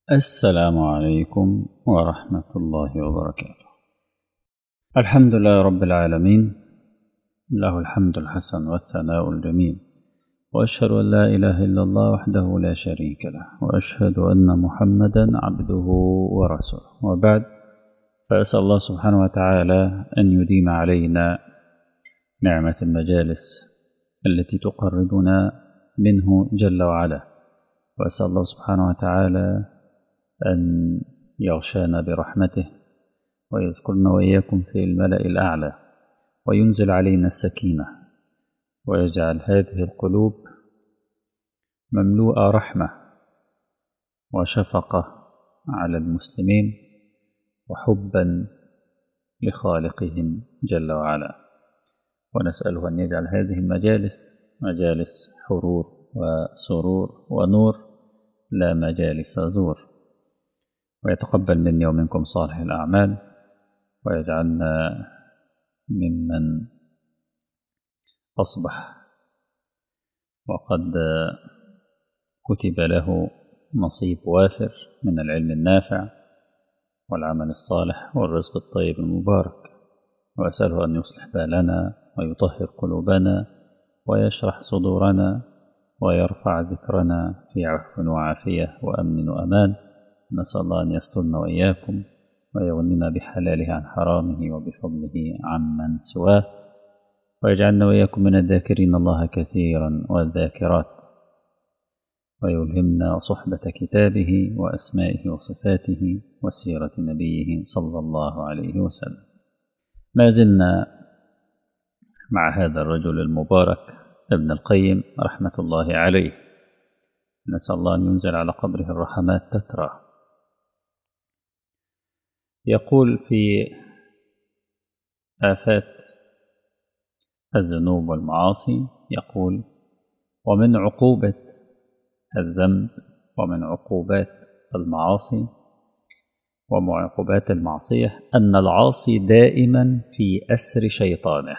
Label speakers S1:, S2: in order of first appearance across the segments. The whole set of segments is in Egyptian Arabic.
S1: السلام عليكم ورحمة الله وبركاته الحمد لله رب العالمين له الحمد الحسن والثناء الجميل وأشهد أن لا إله إلا الله وحده لا شريك له وأشهد أن محمدا عبده ورسوله وبعد فأسأل الله سبحانه وتعالى أن يديم علينا نعمة المجالس التي تقربنا منه جل وعلا وأسأل الله سبحانه وتعالى أن يغشانا برحمته ويذكرنا وإياكم في الملأ الأعلى وينزل علينا السكينة ويجعل هذه القلوب مملوءة رحمة وشفقة على المسلمين وحبا لخالقهم جل وعلا ونسأله أن يجعل هذه المجالس مجالس حرور وسرور ونور لا مجالس زور ويتقبل مني ومنكم صالح الأعمال ويجعلنا ممن أصبح وقد كتب له نصيب وافر من العلم النافع والعمل الصالح والرزق الطيب المبارك وأسأله أن يصلح بالنا ويطهر قلوبنا ويشرح صدورنا ويرفع ذكرنا في عفو وعافية وأمن وأمان نسأل الله أن يسترنا وإياكم ويغننا بحلاله عن حرامه وبفضله عمن سواه ويجعلنا وإياكم من الذاكرين الله كثيرا والذاكرات ويلهمنا صحبة كتابه وأسمائه وصفاته وسيرة نبيه صلى الله عليه وسلم ما زلنا مع هذا الرجل المبارك ابن القيم رحمة الله عليه نسأل الله أن ينزل على قبره الرحمات تترى يقول في آفات الذنوب والمعاصي يقول ومن عقوبة الذنب ومن عقوبات المعاصي ومن عقوبات المعصية أن العاصي دائما في أسر شيطانه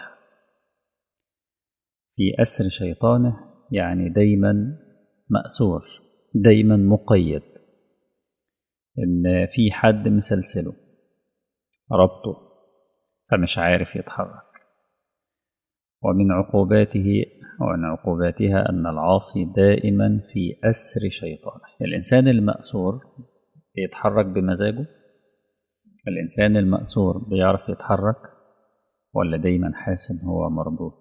S1: في أسر شيطانه يعني دايما مأسور دايما مقيد إن في حد مسلسله ربطه فمش عارف يتحرك ومن عقوباته ومن عقوباتها أن العاصي دائما في أسر شيطانه الإنسان المأسور بيتحرك بمزاجه الإنسان المأسور بيعرف يتحرك ولا دايما حاسس إن هو مربوط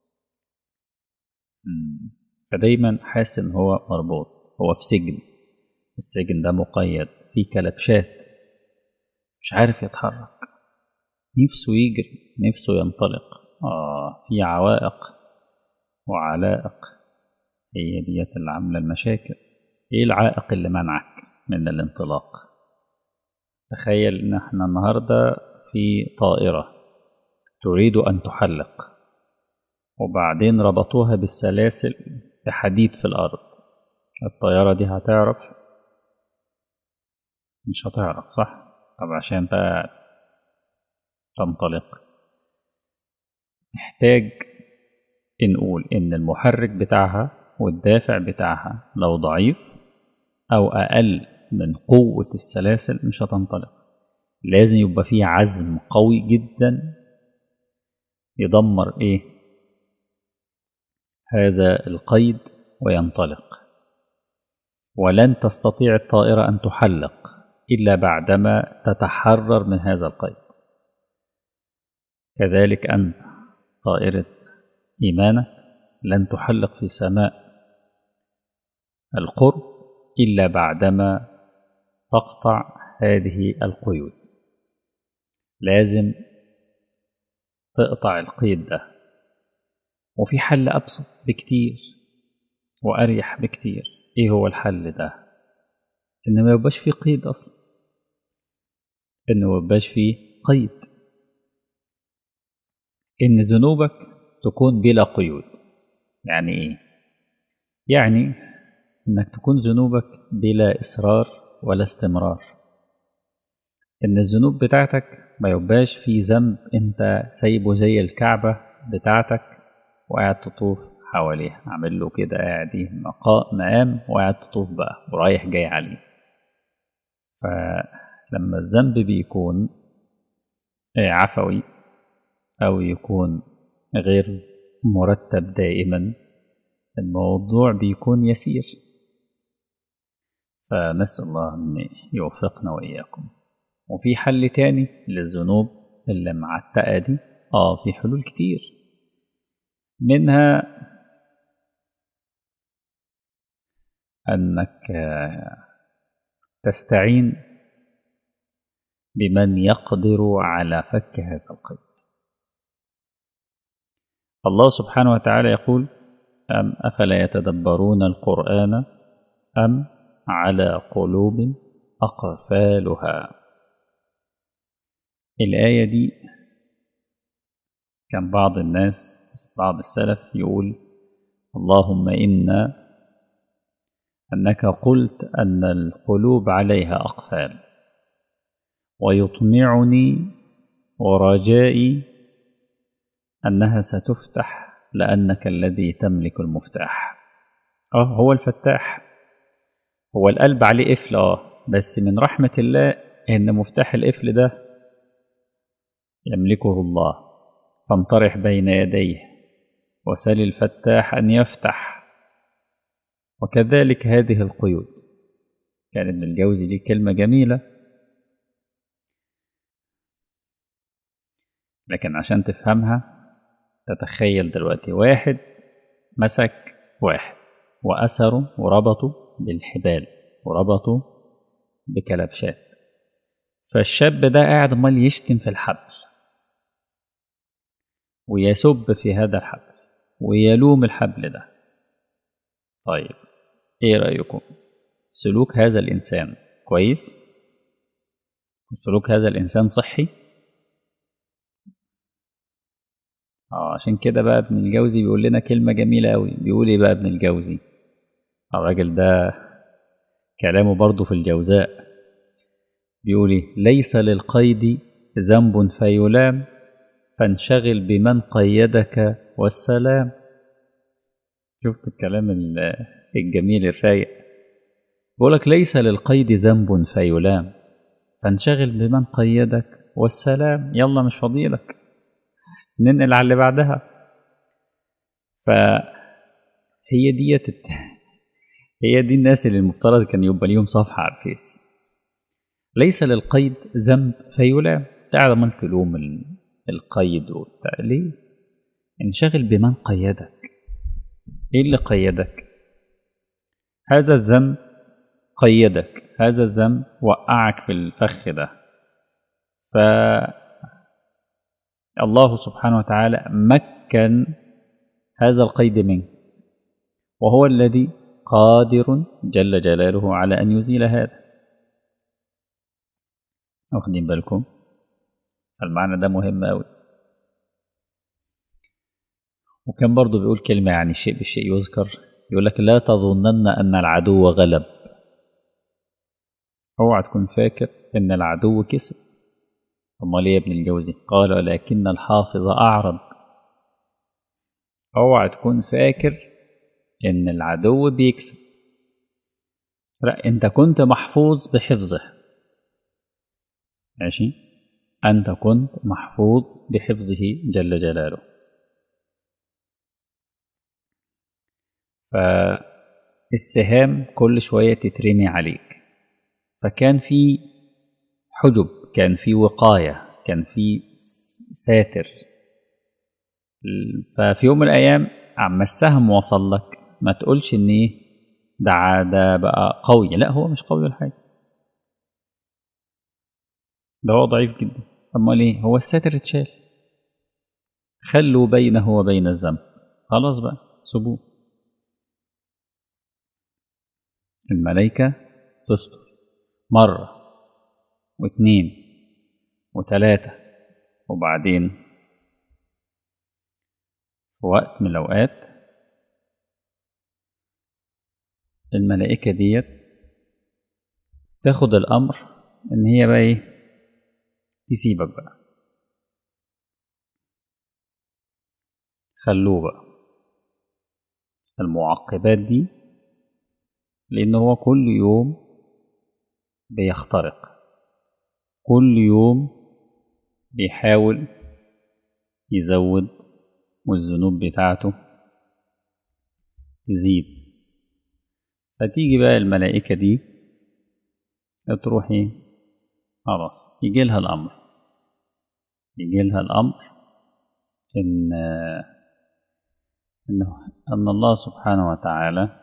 S1: فدايما حاسس إن هو مربوط هو في سجن السجن ده مقيد فيه كلبشات مش عارف يتحرك نفسه يجري نفسه ينطلق آه في عوائق وعلائق هي ديت اللي عاملة المشاكل ايه العائق اللي منعك من الانطلاق تخيل ان احنا النهاردة في طائرة تريد ان تحلق وبعدين ربطوها بالسلاسل بحديد في الارض الطيارة دي هتعرف مش هتعرف صح طب عشان بقى تنطلق محتاج نقول إن المحرك بتاعها والدافع بتاعها لو ضعيف أو أقل من قوة السلاسل مش هتنطلق لازم يبقى فيه عزم قوي جدا يدمر إيه هذا القيد وينطلق ولن تستطيع الطائرة أن تحلق إلا بعدما تتحرر من هذا القيد كذلك أنت طائرة إيمانك لن تحلق في سماء القرب إلا بعدما تقطع هذه القيود لازم تقطع القيد ده وفي حل أبسط بكتير وأريح بكتير إيه هو الحل ده إن ما يبقاش فيه قيد أصلا إن ما يبقاش فيه قيد إن ذنوبك تكون بلا قيود يعني إيه؟ يعني إنك تكون ذنوبك بلا إصرار ولا استمرار إن الذنوب بتاعتك ما يبقاش في ذنب أنت سايبه زي الكعبة بتاعتك وقاعد تطوف حواليها عامل له كده قاعد ايه مقام مقام وقاعد تطوف بقى ورايح جاي عليه فلما الذنب بيكون عفوي أو يكون غير مرتب دائما الموضوع بيكون يسير فنسأل الله أن يوفقنا وإياكم وفي حل تاني للذنوب اللي معتقة دي آه في حلول كتير منها أنك تستعين بمن يقدر على فك هذا القيد الله سبحانه وتعالى يقول أم أفلا يتدبرون القرآن أم على قلوب أقفالها الآية دي كان بعض الناس بعض السلف يقول اللهم إنا أنك قلت أن القلوب عليها أقفال ويطمعني ورجائي أنها ستفتح لأنك الذي تملك المفتاح آه هو الفتاح هو القلب عليه قفل آه بس من رحمة الله إن مفتاح القفل ده يملكه الله فانطرح بين يديه وسل الفتاح أن يفتح وكذلك هذه القيود كان ابن الجوزي دي كلمة جميلة لكن عشان تفهمها تتخيل دلوقتي واحد مسك واحد وأسره وربطه بالحبال وربطه بكلبشات فالشاب ده قاعد امال يشتم في الحبل ويسب في هذا الحبل ويلوم الحبل ده طيب ايه رأيكم سلوك هذا الإنسان كويس سلوك هذا الإنسان صحي اه عشان كده بقى ابن الجوزي بيقول لنا كلمة جميلة أوي بيقول ايه بقى ابن الجوزي الراجل ده كلامه برضه في الجوزاء بيقول ايه ليس للقيد ذنب فيلام فانشغل بمن قيدك والسلام شفت الكلام الجميل الرايق بيقولك ليس للقيد ذنب فيلام فانشغل بمن قيدك والسلام يلا مش فضيلك ننقل على اللي بعدها فهي ديت الت... هي دي الناس اللي المفترض كان يبقى ليهم صفحة على الفيس ليس للقيد ذنب فيلام تعالى عمال تلوم القيد وبتاع ليه انشغل بمن قيدك ايه اللي قيدك هذا الذنب قيدك هذا الذنب وقعك في الفخ ده ف الله سبحانه وتعالى مكن هذا القيد منك وهو الذي قادر جل جلاله على أن يزيل هذا واخدين بالكم المعنى ده مهم أوي وكان برضو بيقول كلمة يعني الشيء بالشيء يذكر يقول لك لا تظنن أن العدو غلب اوعى تكون فاكر أن العدو كسب أمال إيه يا ابن الجوزي قال ولكن الحافظ أعرض اوعى تكون فاكر ان العدو بيكسب لا انت كنت محفوظ بحفظه ماشي انت كنت محفوظ بحفظه جل جلاله فالسهام كل شوية تترمي عليك فكان في حجب كان في وقاية كان في ساتر ففي يوم من الأيام عما السهم وصل لك ما تقولش ان ايه ده ده بقى قوي لا هو مش قوي ولا حاجه ده هو ضعيف جدا امال ايه هو الساتر اتشال خلوا بينه وبين الذنب خلاص بقى سيبوه الملائكة تستر مرة واتنين وتلاتة وبعدين في وقت من الأوقات الملائكة ديت تاخد الأمر إن هي بقى إيه تسيبك بقى خلوه بقى المعقبات دي لأن هو كل يوم بيخترق كل يوم بيحاول يزود والذنوب بتاعته تزيد فتيجي بقى الملائكة دي تروح ايه خلاص يجي لها الأمر يجي لها الأمر إن إنه أن الله سبحانه وتعالى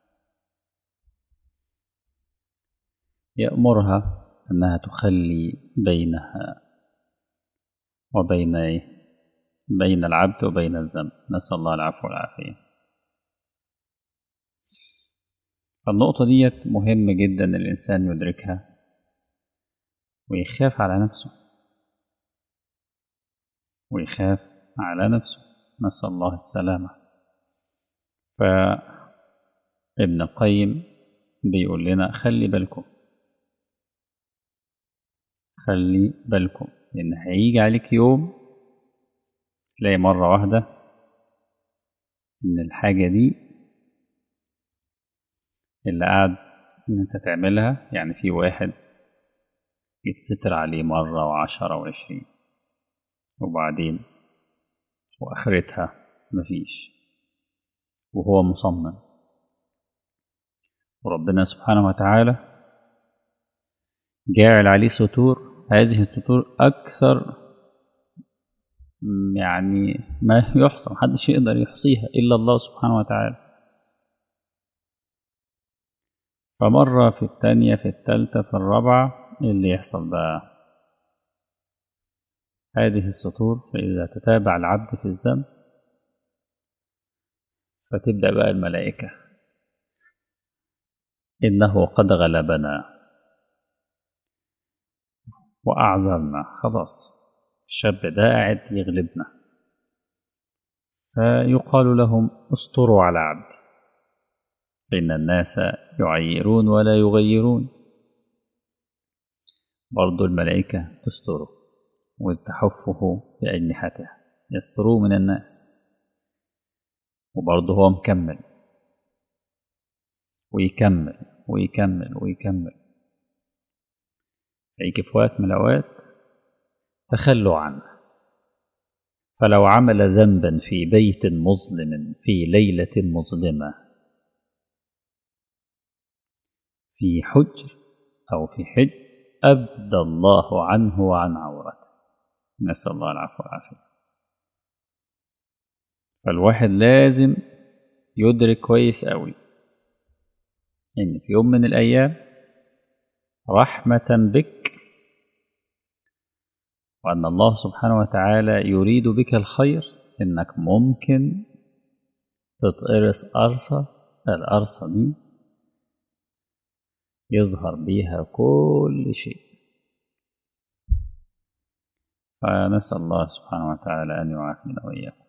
S1: يأمرها أنها تخلي بينها وبين بين العبد وبين الذنب نسأل الله العفو والعافية فالنقطة ديت مهم جدا الإنسان يدركها ويخاف على نفسه ويخاف على نفسه نسأل الله السلامة فابن القيم بيقول لنا خلي بالكم خلي بالكم لأن هيجي عليك يوم تلاقي مرة واحدة إن الحاجة دي اللي قاعد إن أنت تعملها يعني في واحد يتستر عليه مرة وعشرة وعشرين وبعدين وآخرتها مفيش وهو مصمم وربنا سبحانه وتعالى جاعل عليه سطور هذه السطور أكثر يعني ما يحصى محدش يقدر يحصيها إلا الله سبحانه وتعالى فمرة في التانية في التالتة في الرابعة إيه اللي يحصل بقى هذه السطور فإذا تتابع العبد في الذنب فتبدأ بقى الملائكة إنه قد غلبنا وأعذرنا خلاص الشاب ده قاعد يغلبنا فيقال لهم استروا على عبدي فإن الناس يعيرون ولا يغيرون برضو الملائكة تستره وتحفه بأجنحتها يستروه من الناس وبرضه هو مكمل ويكمل ويكمل ويكمل يجي في وقت من الأوقات تخلوا عنه فلو عمل ذنبا في بيت مظلم في ليلة مظلمة في حجر أو في حج أبدى الله عنه وعن عورته نسأل الله العفو والعافية فالواحد لازم يدرك كويس قوي إن في يوم من الأيام رحمة بك وأن الله سبحانه وتعالى يريد بك الخير إنك ممكن تتقرص قرصة القرصة دي يظهر بيها كل شيء فنسأل الله سبحانه وتعالى أن يعافينا وإياكم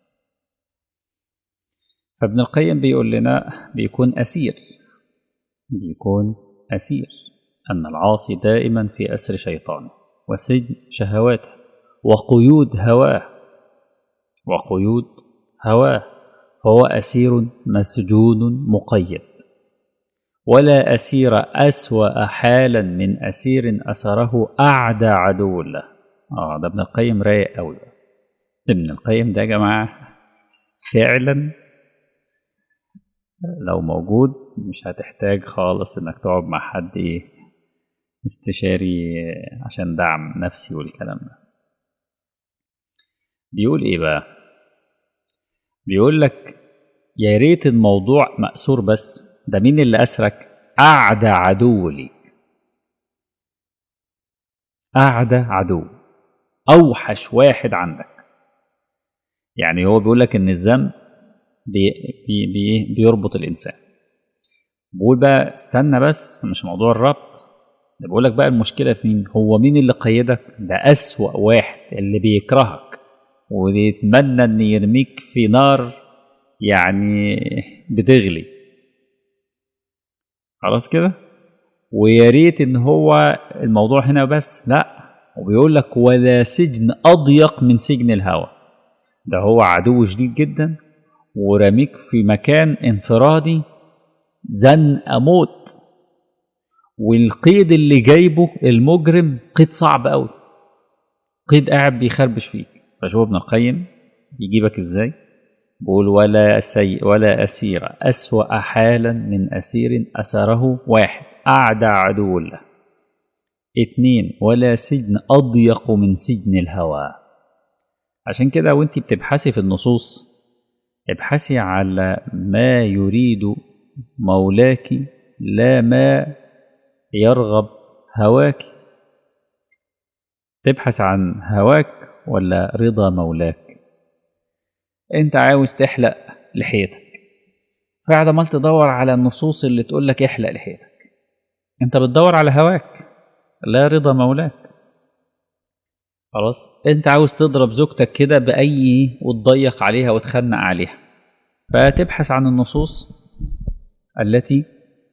S1: فابن القيم بيقول لنا بيكون أسير بيكون أسير أن العاصي دائما في أسر شيطانه وسجن شهواته وقيود هواه وقيود هواه فهو أسير مسجون مقيد ولا أسير أسوأ حالا من أسير أسره أعدى عدو له آه ده ابن القيم رايق أوي ابن القيم ده يا جماعة فعلا لو موجود مش هتحتاج خالص انك تقعد مع حد ايه استشاري عشان دعم نفسي والكلام ده بيقول ايه بقى بيقول لك يا ريت الموضوع مأسور بس ده مين اللي أسرك أعدى عدو ليك أعدى عدو أوحش واحد عندك يعني هو بيقول لك إن الذنب بي بي بي بيربط الإنسان بقول بقى استنى بس مش موضوع الربط ده بقول لك بقى المشكلة في مين هو مين اللي قيدك ده أسوأ واحد اللي بيكرهك ويتمنى ان يرميك في نار يعني بتغلي خلاص كده ويا ريت ان هو الموضوع هنا بس لا وبيقول لك ولا سجن اضيق من سجن الهوى ده هو عدو شديد جدا ورميك في مكان انفرادي زنقه موت والقيد اللي جايبه المجرم قيد صعب قوي قيد قاعد بيخربش فيك فشوف ابن القيم يجيبك ازاي بيقول ولا سي ولا أسير أسوأ حالا من أسير أسره واحد أعدى عدو له اتنين ولا سجن أضيق من سجن الهوى عشان كده وانت بتبحثي في النصوص ابحثي على ما يريد مولاك لا ما يرغب هواك تبحث عن هواك ولا رضا مولاك انت عاوز تحلق لحيتك فقاعد عمال تدور على النصوص اللي تقول لك احلق لحيتك انت بتدور على هواك لا رضا مولاك خلاص انت عاوز تضرب زوجتك كده باي وتضيق عليها وتخنق عليها فتبحث عن النصوص التي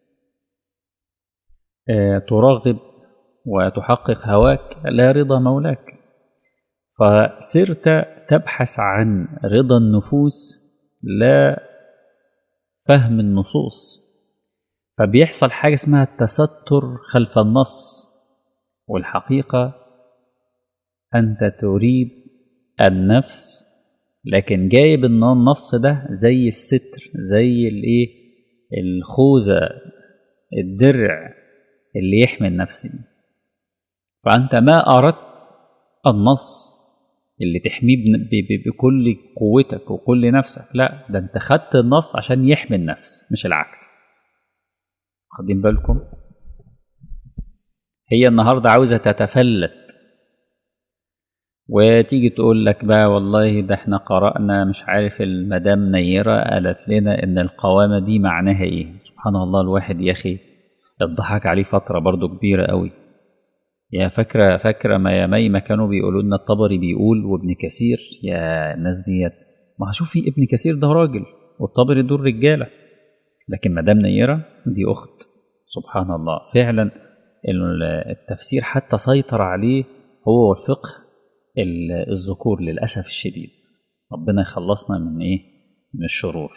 S1: ترغب وتحقق هواك لا رضا مولاك فصرت تبحث عن رضا النفوس لا فهم النصوص فبيحصل حاجه اسمها التستر خلف النص والحقيقه انت تريد النفس لكن جايب النص ده زي الستر زي الايه الخوذه الدرع اللي يحمي النفس فانت ما اردت النص اللي تحميه بكل قوتك وكل نفسك لا ده انت خدت النص عشان يحمي النفس مش العكس واخدين بالكم هي النهارده عاوزه تتفلت وتيجي تقول لك بقى والله ده احنا قرأنا مش عارف المدام نيرة قالت لنا ان القوامة دي معناها ايه سبحان الله الواحد يا اخي الضحك عليه فترة برضو كبيرة قوي يا فاكرة فاكرة ما يا مي ما كانوا بيقولوا لنا الطبري بيقول وابن كثير يا الناس ديت ما هشوف في ابن كثير ده راجل والطبري دول رجالة لكن مدام نيرة دي أخت سبحان الله فعلا التفسير حتى سيطر عليه هو والفقه الذكور للأسف الشديد ربنا يخلصنا من إيه من الشرور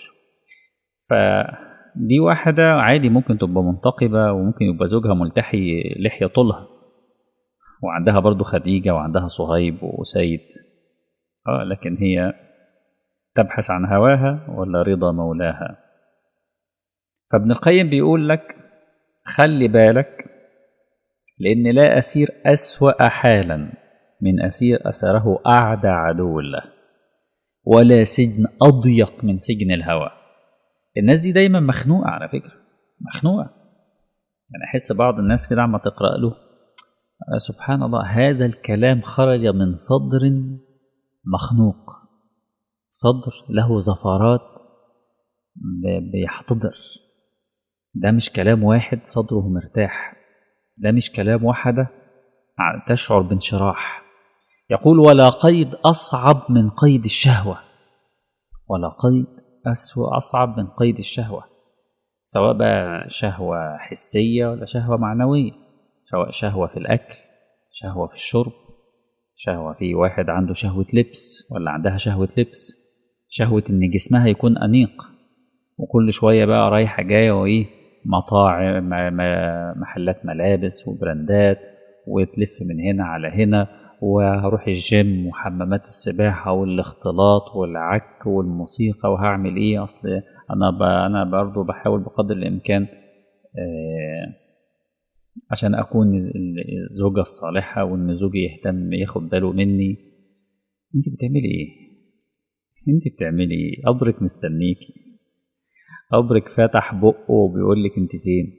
S1: فدي واحدة عادي ممكن تبقى منتقبة وممكن يبقى زوجها ملتحي لحية طولها وعندها برضو خديجة وعندها صهيب وسيد اه لكن هي تبحث عن هواها ولا رضا مولاها فابن القيم بيقول لك خلي بالك لأن لا أسير أسوأ حالا من أسير أسره أعدى عدو له ولا سجن أضيق من سجن الهوى الناس دي دايما مخنوقة على فكرة مخنوقة يعني أحس بعض الناس كده عما تقرأ له سبحان الله هذا الكلام خرج من صدر مخنوق صدر له زفرات بيحتضر ده مش كلام واحد صدره مرتاح ده مش كلام واحدة تشعر بانشراح يقول ولا قيد أصعب من قيد الشهوة ولا قيد أسوأ أصعب من قيد الشهوة سواء بقى شهوة حسية ولا شهوة معنوية سواء شهوة في الأكل شهوة في الشرب شهوة في واحد عنده شهوة لبس ولا عندها شهوة لبس شهوة إن جسمها يكون أنيق وكل شوية بقى رايحة جاية وإيه مطاعم محلات ملابس وبراندات وتلف من هنا على هنا وهروح الجيم وحمامات السباحة والاختلاط والعك والموسيقى وهعمل ايه اصل انا ب... انا برضو بحاول بقدر الامكان آه عشان اكون الزوجة الصالحة وان زوجي يهتم ياخد باله مني انت بتعملي ايه انت بتعملي ايه ابرك مستنيكي ابرك فتح بقه وبيقول لك انت فين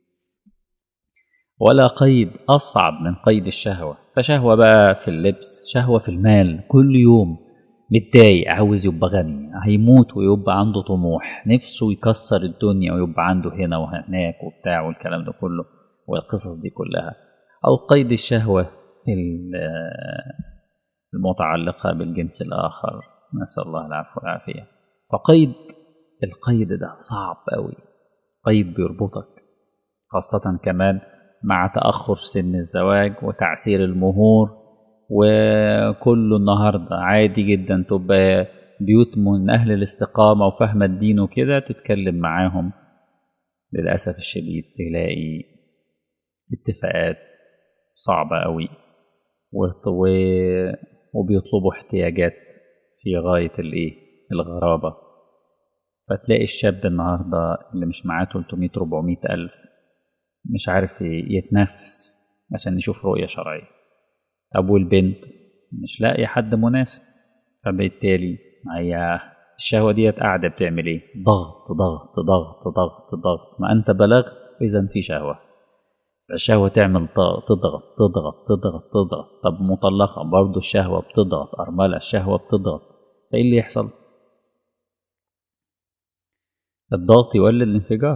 S1: ولا قيد أصعب من قيد الشهوة فشهوة بقى في اللبس شهوة في المال كل يوم متضايق عاوز يبقى غني هيموت ويبقى عنده طموح نفسه يكسر الدنيا ويبقى عنده هنا وهناك وبتاع والكلام ده كله والقصص دي كلها أو قيد الشهوة المتعلقة بالجنس الآخر نسأل الله العفو والعافية فقيد القيد ده صعب أوي قيد بيربطك خاصة كمان مع تأخر سن الزواج وتعسير المهور وكله النهاردة عادي جدا تبقى بيوت من أهل الاستقامة وفهم الدين وكده تتكلم معاهم للأسف الشديد تلاقي اتفاقات صعبة قوي وبيطلبوا احتياجات في غاية الايه الغرابة فتلاقي الشاب النهاردة اللي مش معاه 300 400 ألف مش عارف يتنفس عشان يشوف رؤية شرعية طب والبنت مش لاقي حد مناسب فبالتالي هي الشهوة ديت قاعدة بتعمل ايه ضغط ضغط ضغط ضغط ضغط ما انت بلغت اذا في شهوة الشهوة تعمل تضغط تضغط تضغط تضغط طب مطلقة برضو الشهوة بتضغط أرملة الشهوة بتضغط فايه اللي يحصل الضغط يولد الانفجار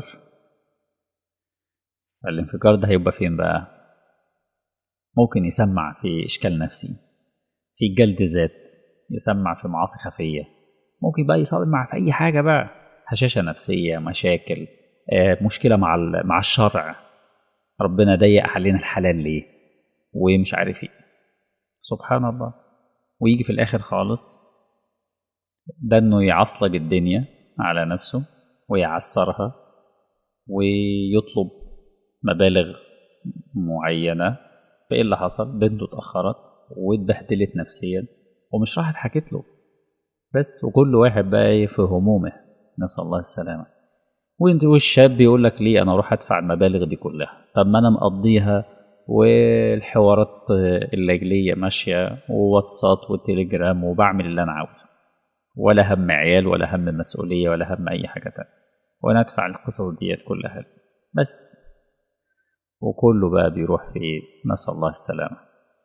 S1: فالانفجار ده هيبقى فين بقى ممكن يسمع في إشكال نفسي في جلد ذات يسمع في معاصي خفية ممكن بقى يسمع في أي حاجة بقى هشاشة نفسية مشاكل آه، مشكلة مع مع الشرع ربنا ضيق علينا الحلال ليه ومش عارف ايه سبحان الله ويجي في الآخر خالص ده إنه يعصلج الدنيا على نفسه ويعسرها ويطلب مبالغ معينة فإيه اللي حصل؟ بنته اتأخرت واتبهدلت نفسيا ومش راحت حكت له بس وكل واحد بقى ايه في همومه نسأل الله السلامة وانت والشاب يقول لك ليه انا اروح ادفع المبالغ دي كلها طب ما انا مقضيها والحوارات الليلية ماشية وواتساب وتليجرام وبعمل اللي انا عاوزه ولا هم عيال ولا هم مسؤولية ولا هم اي حاجة تانية وانا ادفع القصص ديت كلها بس وكله بقى بيروح في ايه نسأل الله السلامة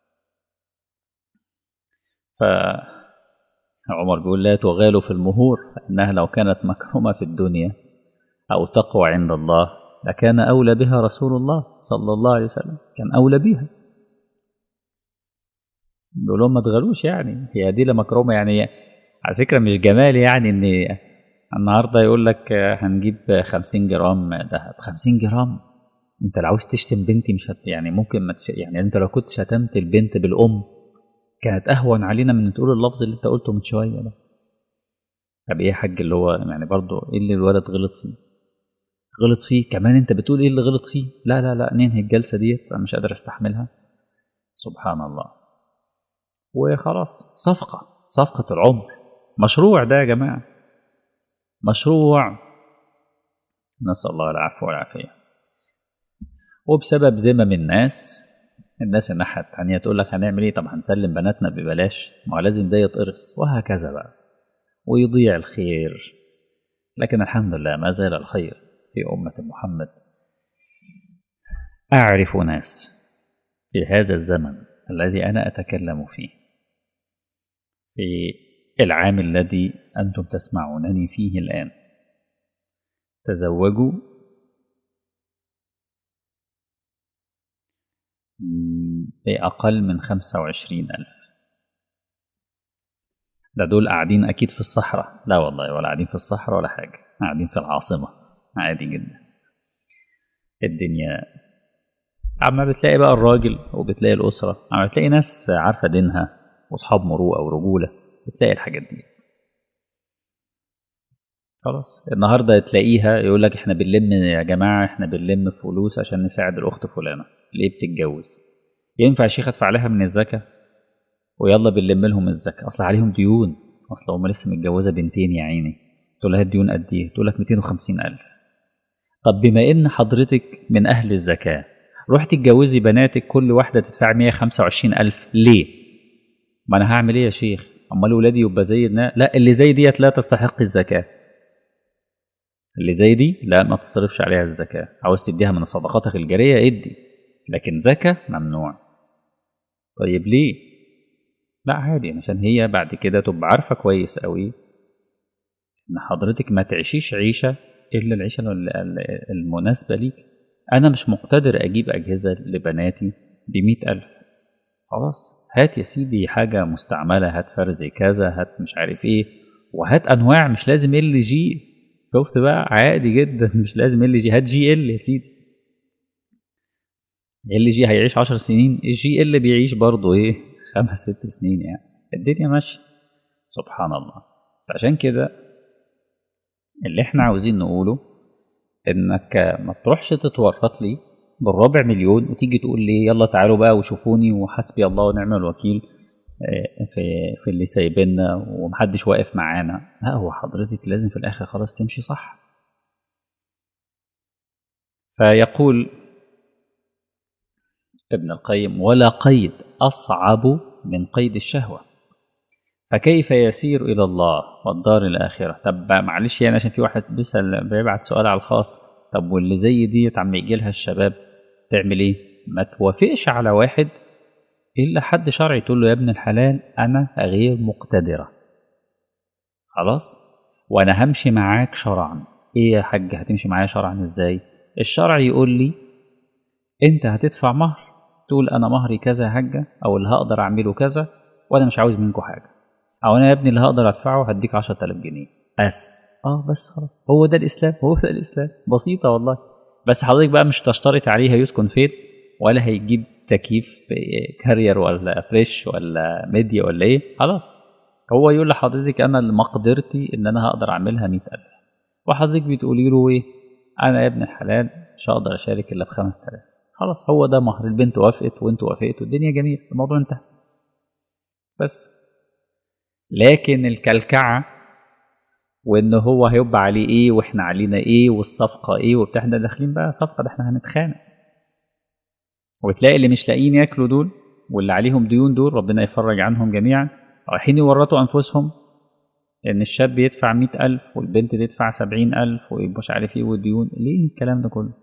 S1: فعمر بيقول لا تغالوا في المهور فإنها لو كانت مكرمة في الدنيا أو تقوى عند الله لكان أولى بها رسول الله صلى الله عليه وسلم كان أولى بها بيقول لهم ما تغلوش يعني هي دي مكرمة يعني على فكرة مش جمال يعني إن النهاردة يقول لك هنجيب 50 جرام ذهب 50 جرام انت لو عاوز تشتم بنتي مش هت يعني ممكن ما تش... يعني انت لو كنت شتمت البنت بالام كانت اهون علينا من تقول اللفظ اللي انت قلته من شويه ده طب ايه يا حاج اللي هو يعني برضه ايه اللي الولد غلط فيه غلط فيه كمان انت بتقول ايه اللي غلط فيه لا لا لا ننهي الجلسه ديت انا مش قادر استحملها سبحان الله وخلاص صفقه صفقه العمر مشروع ده يا جماعه مشروع نسال الله العفو والعافيه وبسبب ذمم الناس الناس الناحية التانية تقول لك هنعمل ايه طب هنسلم بناتنا ببلاش ما هو لازم ده يتقرص وهكذا بقى ويضيع الخير لكن الحمد لله ما زال الخير في أمة محمد أعرف ناس في هذا الزمن الذي أنا أتكلم فيه في العام الذي أنتم تسمعونني فيه الآن تزوجوا بأقل من خمسة وعشرين ألف ده دول قاعدين أكيد في الصحراء لا والله ولا قاعدين في الصحراء ولا حاجة قاعدين في العاصمة عادي جدا الدنيا عما بتلاقي بقى الراجل وبتلاقي الأسرة عما بتلاقي ناس عارفة دينها وأصحاب مروءة ورجولة بتلاقي الحاجات دي خلاص النهارده تلاقيها يقول لك احنا بنلم يا جماعه احنا بنلم فلوس عشان نساعد الاخت فلانه ليه بتتجوز ينفع الشيخ ادفع لها من الزكاه ويلا بنلم لهم الزكاه اصل عليهم ديون اصل هم لسه متجوزه بنتين يا عيني تقول لها الديون قد ايه تقول لك 250 الف طب بما ان حضرتك من اهل الزكاه رحت تتجوزي بناتك كل واحده تدفع 125 الف ليه ما انا هعمل ايه يا شيخ امال ولادي يبقى زي لا اللي زي ديت لا تستحق الزكاه اللي زي دي لا ما تصرفش عليها الزكاة عاوز تديها من صدقاتك الجارية ادي لكن زكاة ممنوع طيب ليه لا عادي عشان هي بعد كده تبقى عارفة كويس قوي ان حضرتك ما تعيشيش عيشة الا العيشة المناسبة ليك انا مش مقتدر اجيب اجهزة لبناتي بمئة الف خلاص هات يا سيدي حاجة مستعملة هات فرز كذا هات مش عارف ايه وهات انواع مش لازم ال جي شفت بقى عادي جدا مش لازم ال جي هات جي ال يا سيدي ال جي هيعيش عشر سنين الجي ال بيعيش برضه ايه خمس ست سنين يعني الدنيا ماشيه سبحان الله فعشان كده اللي احنا عاوزين نقوله انك ما تروحش تتورط لي بالربع مليون وتيجي تقول لي يلا تعالوا بقى وشوفوني وحسبي الله ونعم الوكيل في في اللي سايبنا ومحدش واقف معانا لا هو حضرتك لازم في الاخر خلاص تمشي صح فيقول ابن القيم ولا قيد اصعب من قيد الشهوه فكيف يسير الى الله والدار الاخره طب معلش يعني عشان في واحد بيسال بيبعت سؤال على الخاص طب واللي زي دي عم يجي لها الشباب تعمل ايه ما توافقش على واحد الا حد شرعي تقول له يا ابن الحلال انا غير مقتدره خلاص وانا همشي معاك شرعا ايه يا حاج هتمشي معايا شرعا ازاي الشرع يقول لي انت هتدفع مهر تقول انا مهري كذا يا حاجه او اللي هقدر اعمله كذا وانا مش عاوز منكم حاجه او انا يا ابني اللي هقدر ادفعه هديك 10000 جنيه بس اه بس خلاص هو ده الاسلام هو ده الاسلام بسيطه والله بس حضرتك بقى مش تشترط عليه هيسكن فين ولا هيجيب تكييف كارير ولا فريش ولا ميديا ولا ايه خلاص هو يقول لحضرتك انا مقدرتي ان انا هقدر اعملها مئة ألف وحضرتك بتقولي له ايه انا يا ابن الحلال مش هقدر اشارك الا ب 5000 خلاص هو ده مهر البنت وافقت وانت وافقت والدنيا جميله الموضوع انتهى بس لكن الكلكعه وان هو هيبقى عليه ايه واحنا علينا ايه والصفقه ايه وبتاع احنا داخلين بقى صفقه ده احنا هنتخانق وتلاقي اللي مش لاقيين ياكلوا دول واللي عليهم ديون دول ربنا يفرج عنهم جميعا رايحين يورطوا أنفسهم إن الشاب يدفع مئة ألف والبنت تدفع سبعين ألف ومش عارف إيه والديون ليه الكلام ده كله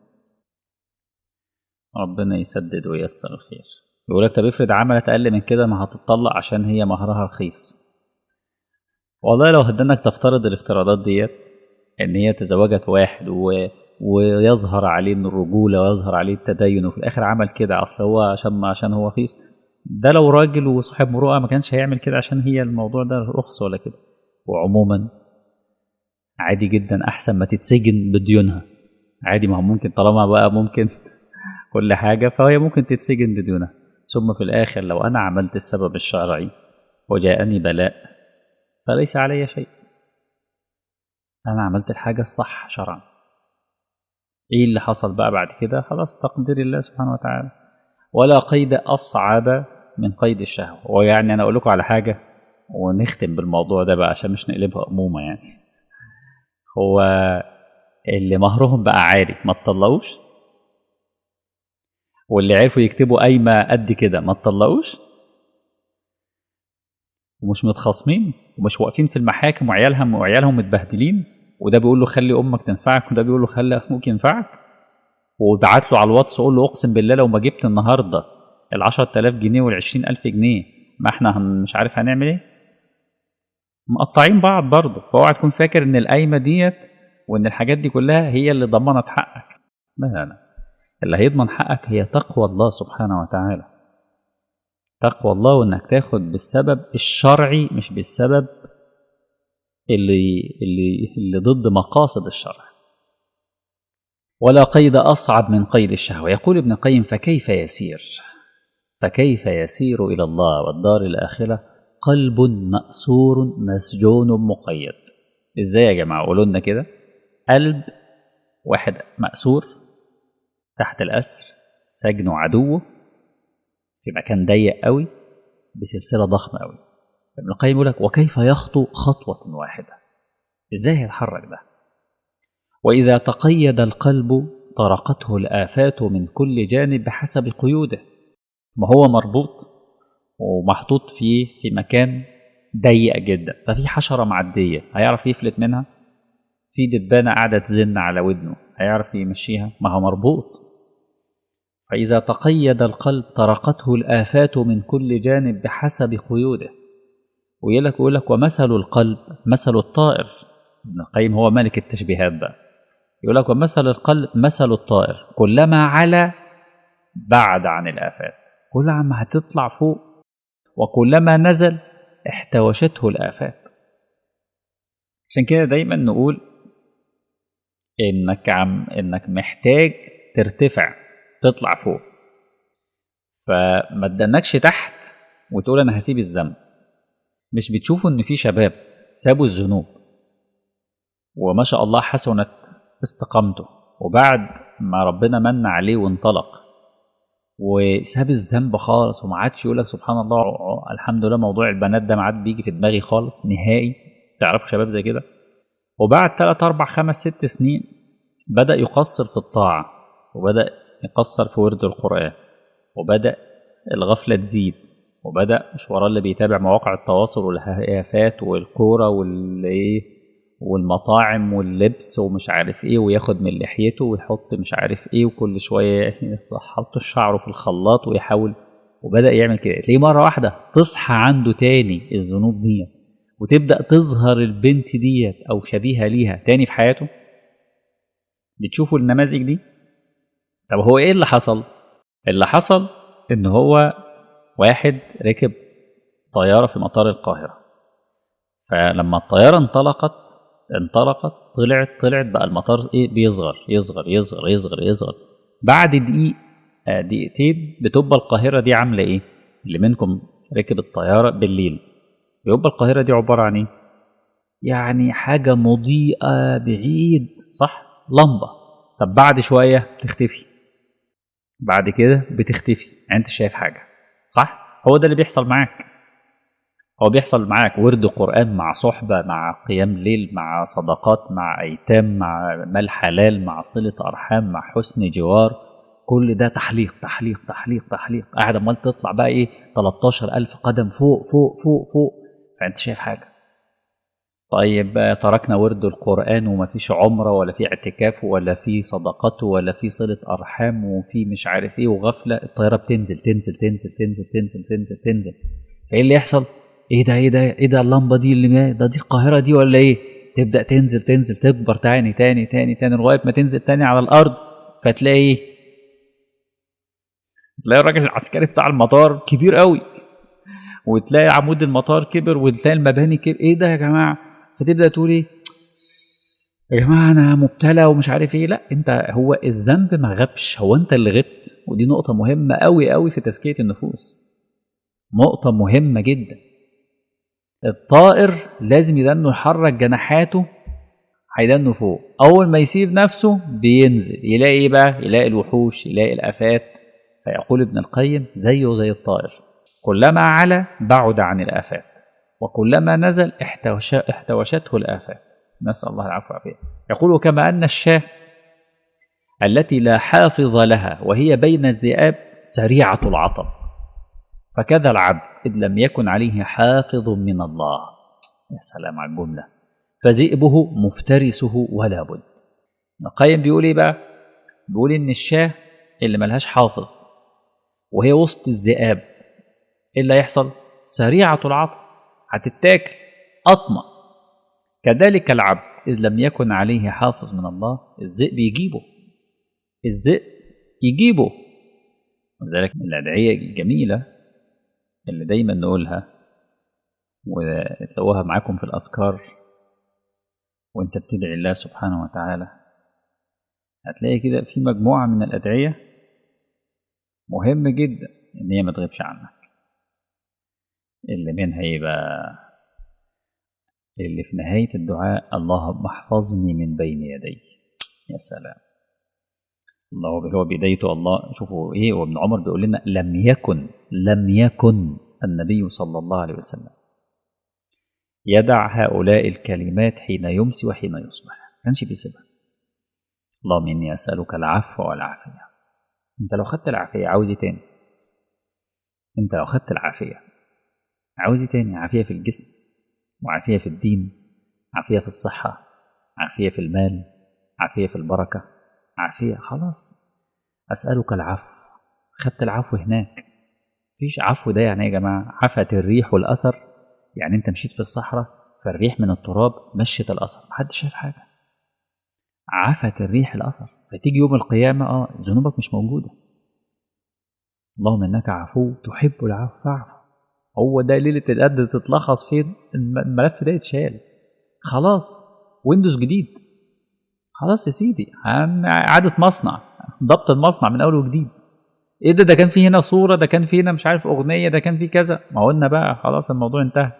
S1: ربنا يسدد وييسر الخير يقول لك طب افرض عملت أقل من كده ما هتطلق عشان هي مهرها رخيص والله لو هدنك تفترض الافتراضات ديت إن هي تزوجت واحد و... ويظهر عليه الرجولة ويظهر عليه التدين وفي الآخر عمل كده أصل هو عشان عشان هو رخيص ده لو راجل وصاحب مروءة ما كانش هيعمل كده عشان هي الموضوع ده رخص ولا كده وعموما عادي جدا أحسن ما تتسجن بديونها عادي ما هو ممكن طالما بقى ممكن كل حاجة فهي ممكن تتسجن بديونها ثم في الآخر لو أنا عملت السبب الشرعي وجاءني بلاء فليس علي شيء أنا عملت الحاجة الصح شرعا إيه اللي حصل بقى بعد كده خلاص تقدير الله سبحانه وتعالى ولا قيد أصعب من قيد الشهوة ويعني أنا أقول لكم على حاجة ونختم بالموضوع ده بقى عشان مش نقلبها أمومة يعني هو اللي مهرهم بقى عالي ما تطلقوش واللي عرفوا يكتبوا قايمة قد كده ما تطلقوش ومش متخاصمين ومش واقفين في المحاكم وعيالهم وعيالهم متبهدلين وده بيقول له خلي امك تنفعك وده بيقول له خلي اخوك ينفعك وبعت له على الواتس قول له اقسم بالله لو ما جبت النهارده ال 10000 جنيه وال 20000 جنيه ما احنا هن مش عارف هنعمل ايه مقطعين بعض برضه فاوعى تكون فاكر ان القايمه ديت وان الحاجات دي كلها هي اللي ضمنت حقك لا لا لا اللي هيضمن حقك هي تقوى الله سبحانه وتعالى تقوى الله وانك تاخد بالسبب الشرعي مش بالسبب اللي اللي اللي ضد مقاصد الشرع ولا قيد اصعب من قيد الشهوه يقول ابن القيم فكيف يسير فكيف يسير الى الله والدار الاخره قلب ماسور مسجون مقيد ازاي يا جماعه قولوا لنا كده قلب واحد ماسور تحت الاسر سجن عدوه في مكان ضيق قوي بسلسله ضخمه قوي ابن القيم يقول لك وكيف يخطو خطوه واحده ازاي هيتحرك ده واذا تقيد القلب طرقته الافات من كل جانب بحسب قيوده ما هو مربوط ومحطوط فيه في مكان ضيق جدا ففي حشره معديه هيعرف يفلت منها في دبانه قاعده تزن على ودنه هيعرف يمشيها ما هو مربوط فإذا تقيد القلب طرقته الآفات من كل جانب بحسب قيوده ويقول لك يقول لك ومثل القلب مثل الطائر ابن القيم هو ملك التشبيهات بقى يقول لك ومثل القلب مثل الطائر كلما علا بعد عن الآفات كل ما هتطلع فوق وكلما نزل احتوشته الآفات عشان كده دايما نقول انك عم انك محتاج ترتفع تطلع فوق فما تدنكش تحت وتقول انا هسيب الذنب مش بتشوفوا ان في شباب سابوا الذنوب وما شاء الله حسنت استقامته وبعد ما ربنا من عليه وانطلق وساب الذنب خالص وما عادش يقول لك سبحان الله الحمد لله موضوع البنات ده ما عاد بيجي في دماغي خالص نهائي تعرفوا شباب زي كده وبعد 3 4 5 6 سنين بدأ يقصر في الطاعة وبدأ يقصر في ورد القرآن وبدأ الغفلة تزيد وبدأ مش وراه اللي بيتابع مواقع التواصل والهيافات والكورة والايه والمطاعم واللبس ومش عارف ايه وياخد من لحيته ويحط مش عارف ايه وكل شوية يحط شعره في الخلاط ويحاول وبدأ يعمل كده تلاقيه مرة واحدة تصحى عنده تاني الذنوب ديت وتبدأ تظهر البنت ديت أو شبيهة ليها تاني في حياته بتشوفوا النماذج دي طب هو ايه اللي حصل اللي حصل ان هو واحد ركب طيارة في مطار القاهرة فلما الطيارة انطلقت انطلقت طلعت طلعت بقى المطار ايه بيصغر يصغر يصغر يصغر يصغر بعد دقيق آه دقيقتين بتبقى القاهرة دي عاملة ايه اللي منكم ركب الطيارة بالليل بيبقى القاهرة دي عبارة عن ايه يعني حاجة مضيئة بعيد صح لمبة طب بعد شوية تختفي بعد كده بتختفي يعني انت شايف حاجة صح هو ده اللي بيحصل معاك هو بيحصل معاك ورد قرآن مع صحبة مع قيام ليل مع صدقات مع أيتام مع مال حلال مع صلة أرحام مع حسن جوار كل ده تحليق تحليق تحليق تحليق قاعد امال تطلع بقى ايه 13000 قدم فوق فوق فوق فوق فانت شايف حاجه طيب تركنا ورد القرآن وما فيش عمرة ولا في اعتكاف ولا في صدقات ولا في صلة أرحام وفي مش عارف إيه وغفلة الطيارة بتنزل تنزل تنزل تنزل تنزل تنزل تنزل فإيه اللي يحصل؟ إيه ده إيه ده إيه ده اللمبة دي اللي ده دي القاهرة دي ولا إيه؟ تبدأ تنزل تنزل تكبر تاني تاني تاني تاني لغاية ما تنزل تاني على الأرض فتلاقي إيه؟ تلاقي الراجل العسكري بتاع المطار كبير قوي وتلاقي عمود المطار كبر وتلاقي المباني كبر ايه ده يا جماعه فتبدا تقول ايه يا جماعه انا مبتلى ومش عارف ايه لا انت هو الذنب ما غابش هو انت اللي غبت ودي نقطه مهمه قوي قوي في تزكيه النفوس نقطه مهمه جدا الطائر لازم يدنه يحرك جناحاته هيدنه فوق اول ما يسيب نفسه بينزل يلاقي ايه بقى يلاقي الوحوش يلاقي الافات فيقول ابن القيم زيه زي الطائر كلما علا بعد عن الآفات وكلما نزل احتوش احتوشته الآفات نسأل الله العفو والعافية يقول كما أن الشاة التي لا حافظ لها وهي بين الذئاب سريعة العطب فكذا العبد إذ لم يكن عليه حافظ من الله يا سلام على الجملة فذئبه مفترسه ولا بد القيم بيقول ايه بقى بيقول ان الشاه اللي ملهاش حافظ وهي وسط الذئاب ايه اللي هيحصل سريعة العطب هتتاكل أطمة كذلك العبد إذ لم يكن عليه حافظ من الله الذئب يجيبه الذئب يجيبه ولذلك من الأدعية الجميلة اللي دايما نقولها وتلاقوها معاكم في الأذكار وانت بتدعي الله سبحانه وتعالى هتلاقي كده في مجموعة من الأدعية مهم جدا إن هي ما تغيبش عنك اللي منها ايه بقى اللي في نهاية الدعاء اللهم احفظني من بين يدي يا سلام الله هو بدايته الله شوفوا ايه وابن عمر بيقول لنا لم يكن لم يكن النبي صلى الله عليه وسلم يدع هؤلاء الكلمات حين يمسي وحين يصبح ما كانش بيسيبها اللهم اني اسالك العفو والعافيه انت لو خدت العافيه عاوز ايه تاني انت لو خدت العافيه عاوز ايه تاني عافيه في الجسم وعافيه في الدين عافيه في الصحه عافيه في المال عافيه في البركه عافيه خلاص اسالك العفو خدت العفو هناك مفيش عفو ده يعني ايه يا جماعه عفت الريح والاثر يعني انت مشيت في الصحراء فالريح من التراب مشت الاثر محدش شايف حاجه عفت الريح الاثر فتيجي يوم القيامه اه ذنوبك مش موجوده اللهم انك عفو تحب العفو فاعفو هو ده ليله القدر تتلخص فين الملف ده يتشال خلاص ويندوز جديد خلاص يا سيدي اعاده مصنع ضبط المصنع من اول وجديد ايه ده ده كان في هنا صوره ده كان في هنا مش عارف اغنيه ده كان في كذا ما قلنا بقى خلاص الموضوع انتهى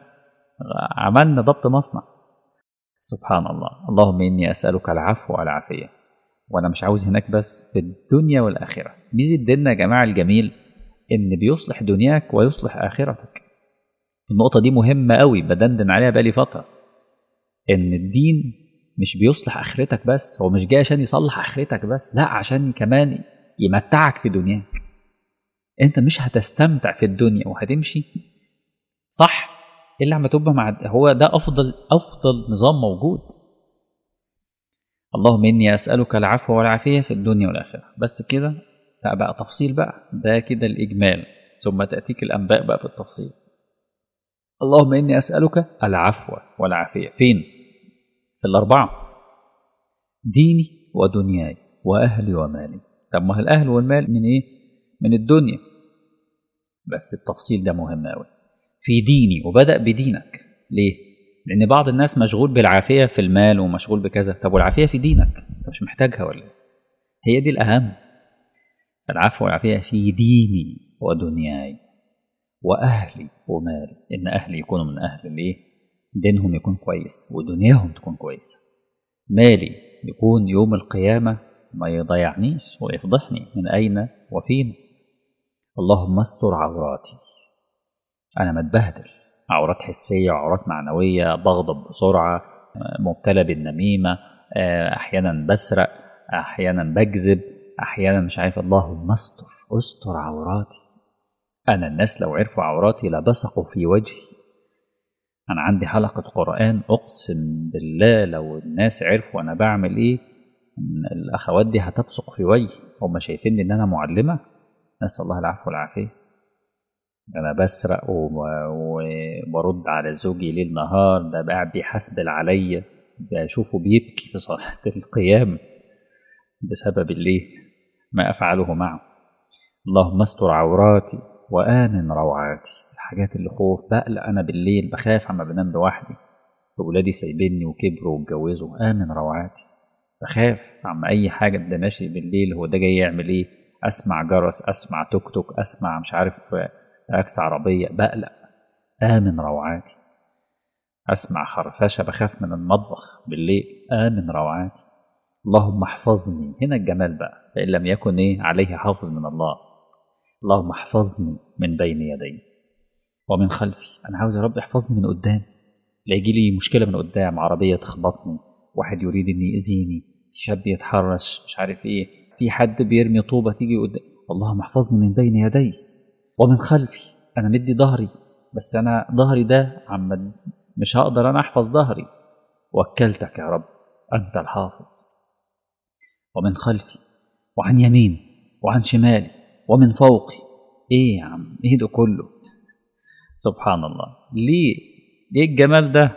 S1: عملنا ضبط مصنع سبحان الله اللهم اني اسالك العفو والعافيه
S2: وانا مش عاوز هناك بس في الدنيا والاخره ميزه ديننا يا جماعه الجميل ان بيصلح دنياك ويصلح اخرتك النقطه دي مهمه قوي بدندن عليها بقالي فتره ان الدين مش بيصلح اخرتك بس هو مش جاي عشان يصلح اخرتك بس لا عشان كمان يمتعك في دنياك انت مش هتستمتع في الدنيا وهتمشي صح الا لما تبقى مع هو ده افضل افضل نظام موجود اللهم اني اسالك العفو والعافيه في الدنيا والاخره بس كده لا بقى تفصيل بقى ده كده الاجمال ثم تاتيك الانباء بقى بالتفصيل اللهم اني اسالك العفو والعافيه فين في الاربعه ديني ودنياي واهلي ومالي طب ما الاهل والمال من ايه من الدنيا بس التفصيل ده مهم قوي في ديني وبدا بدينك ليه لان بعض الناس مشغول بالعافيه في المال ومشغول بكذا طب والعافيه في دينك انت مش محتاجها ولا هي دي الاهم العفو والعافيه في ديني ودنياي واهلي ومالي ان اهلي يكونوا من اهل الايه دينهم يكون كويس ودنياهم تكون كويسه مالي يكون يوم القيامه ما يضيعنيش ويفضحني من اين وفين اللهم استر عوراتي انا متبهدل عورات حسيه وعورات معنويه بغضب بسرعه مبتلى بالنميمه احيانا بسرق احيانا بكذب احيانا مش عارف اللهم استر استر عوراتي انا الناس لو عرفوا عوراتي لبصقوا في وجهي انا عندي حلقه قران اقسم بالله لو الناس عرفوا انا بعمل ايه الاخوات دي هتبصق في وجهي هم شايفين ان انا معلمه نسال الله العفو والعافيه انا بسرق وبرد على زوجي ليل نهار ده قاعد بيحسبل عليا بشوفه بيبكي في صلاه القيام بسبب الايه ما افعله معه اللهم استر عوراتي وامن روعاتي الحاجات اللي خوف بقلق انا بالليل بخاف عما بنام لوحدي وولادي سايبيني وكبروا واتجوزوا امن روعاتي بخاف عما اي حاجه ده ماشي بالليل هو ده جاي يعمل ايه اسمع جرس اسمع توك توك اسمع مش عارف تاكس عربيه بقلق امن روعاتي اسمع خرفشه بخاف من المطبخ بالليل امن روعاتي اللهم احفظني هنا الجمال بقى فان لم يكن ايه عليه حافظ من الله اللهم احفظني من بين يدي ومن خلفي انا عاوز يا رب احفظني من قدام لا يجي لي مشكله من قدام عربيه تخبطني واحد يريد ان يأذيني شاب يتحرش مش عارف ايه في حد بيرمي طوبه تيجي قدام اللهم احفظني من بين يدي ومن خلفي انا مدي ظهري بس انا ظهري ده عم مش هقدر انا احفظ ظهري وكلتك يا رب انت الحافظ ومن خلفي وعن يميني وعن شمالي ومن فوقي ايه يا عم ايه ده كله سبحان الله ليه ايه الجمال ده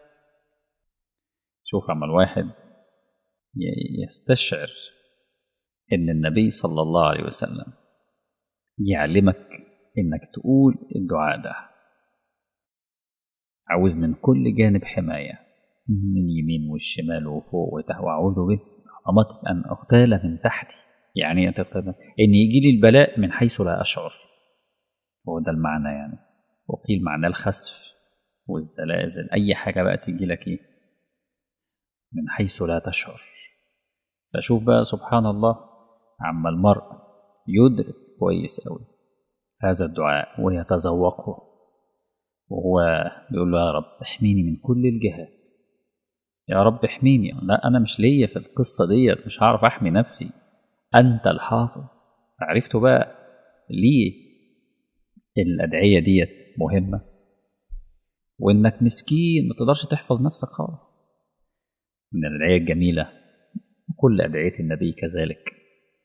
S2: شوف عم الواحد يستشعر ان النبي صلى الله عليه وسلم يعلمك انك تقول الدعاء ده عاوز من كل جانب حماية من يمين والشمال وفوق وتحت وأعوذ به عظمتك أن أغتال من تحتي يعني إن يجي لي البلاء من حيث لا أشعر هو ده المعنى يعني وقيل معناه الخسف والزلازل أي حاجة بقى تيجي لك إيه من حيث لا تشعر فشوف بقى سبحان الله عما المرء يدرك كويس أوي هذا الدعاء ويتذوقه وهو بيقول له يا رب احميني من كل الجهات يا رب احميني لا انا مش ليا في القصه ديت مش هعرف احمي نفسي انت الحافظ عرفتوا بقى ليه الادعيه ديت مهمه وانك مسكين ما تقدرش تحفظ نفسك خالص من الادعيه الجميله كل ادعيه النبي كذلك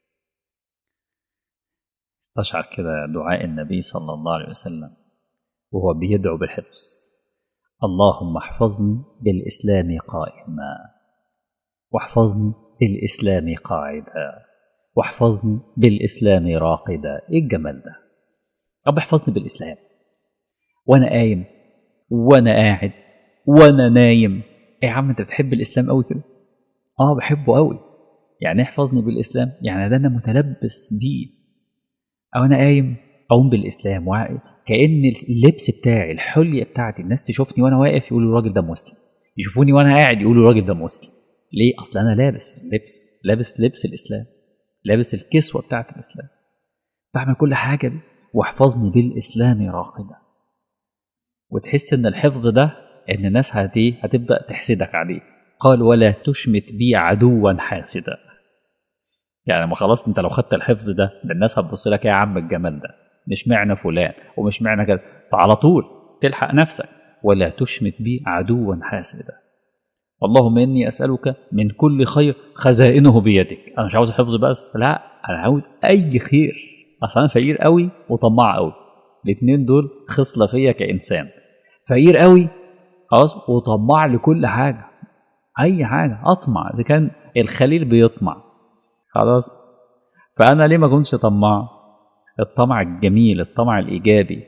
S2: استشعر كده دعاء النبي صلى الله عليه وسلم وهو بيدعو بالحفظ اللهم احفظني بالإسلام قائما واحفظني بالإسلام قاعدا واحفظني بالإسلام راقدا إيه الجمال ده رب احفظني بالإسلام وأنا قايم وأنا قاعد وأنا نايم إيه يا عم أنت بتحب الإسلام أوي كده آه بحبه أوي يعني احفظني بالإسلام يعني ده أنا متلبس بيه أو أنا قايم أقوم بالإسلام كأن اللبس بتاعي الحلية بتاعتي الناس تشوفني وأنا واقف يقولوا الراجل ده مسلم يشوفوني وأنا قاعد يقولوا الراجل ده مسلم ليه اصل انا لابس لبس لابس لبس الاسلام لابس الكسوه بتاعت الاسلام بعمل كل حاجه دي واحفظني بالاسلام راقدا وتحس ان الحفظ ده ان الناس هتي هتبدا تحسدك عليه قال ولا تشمت بي عدوا حاسدا يعني ما خلاص انت لو خدت الحفظ ده ده الناس هتبص لك يا عم الجمال ده مش معنى فلان ومش معنى كده فعلى طول تلحق نفسك ولا تشمت بي عدوا حاسدا اللهم اني اسالك من كل خير خزائنه بيدك انا مش عاوز حفظ بس لا انا عاوز اي خير اصل انا فقير قوي وطماع قوي الاثنين دول خصله فيا كانسان فقير قوي خلاص وطماع لكل حاجه اي حاجه اطمع اذا كان الخليل بيطمع خلاص فانا ليه ما كنتش طماع الطمع الجميل الطمع الايجابي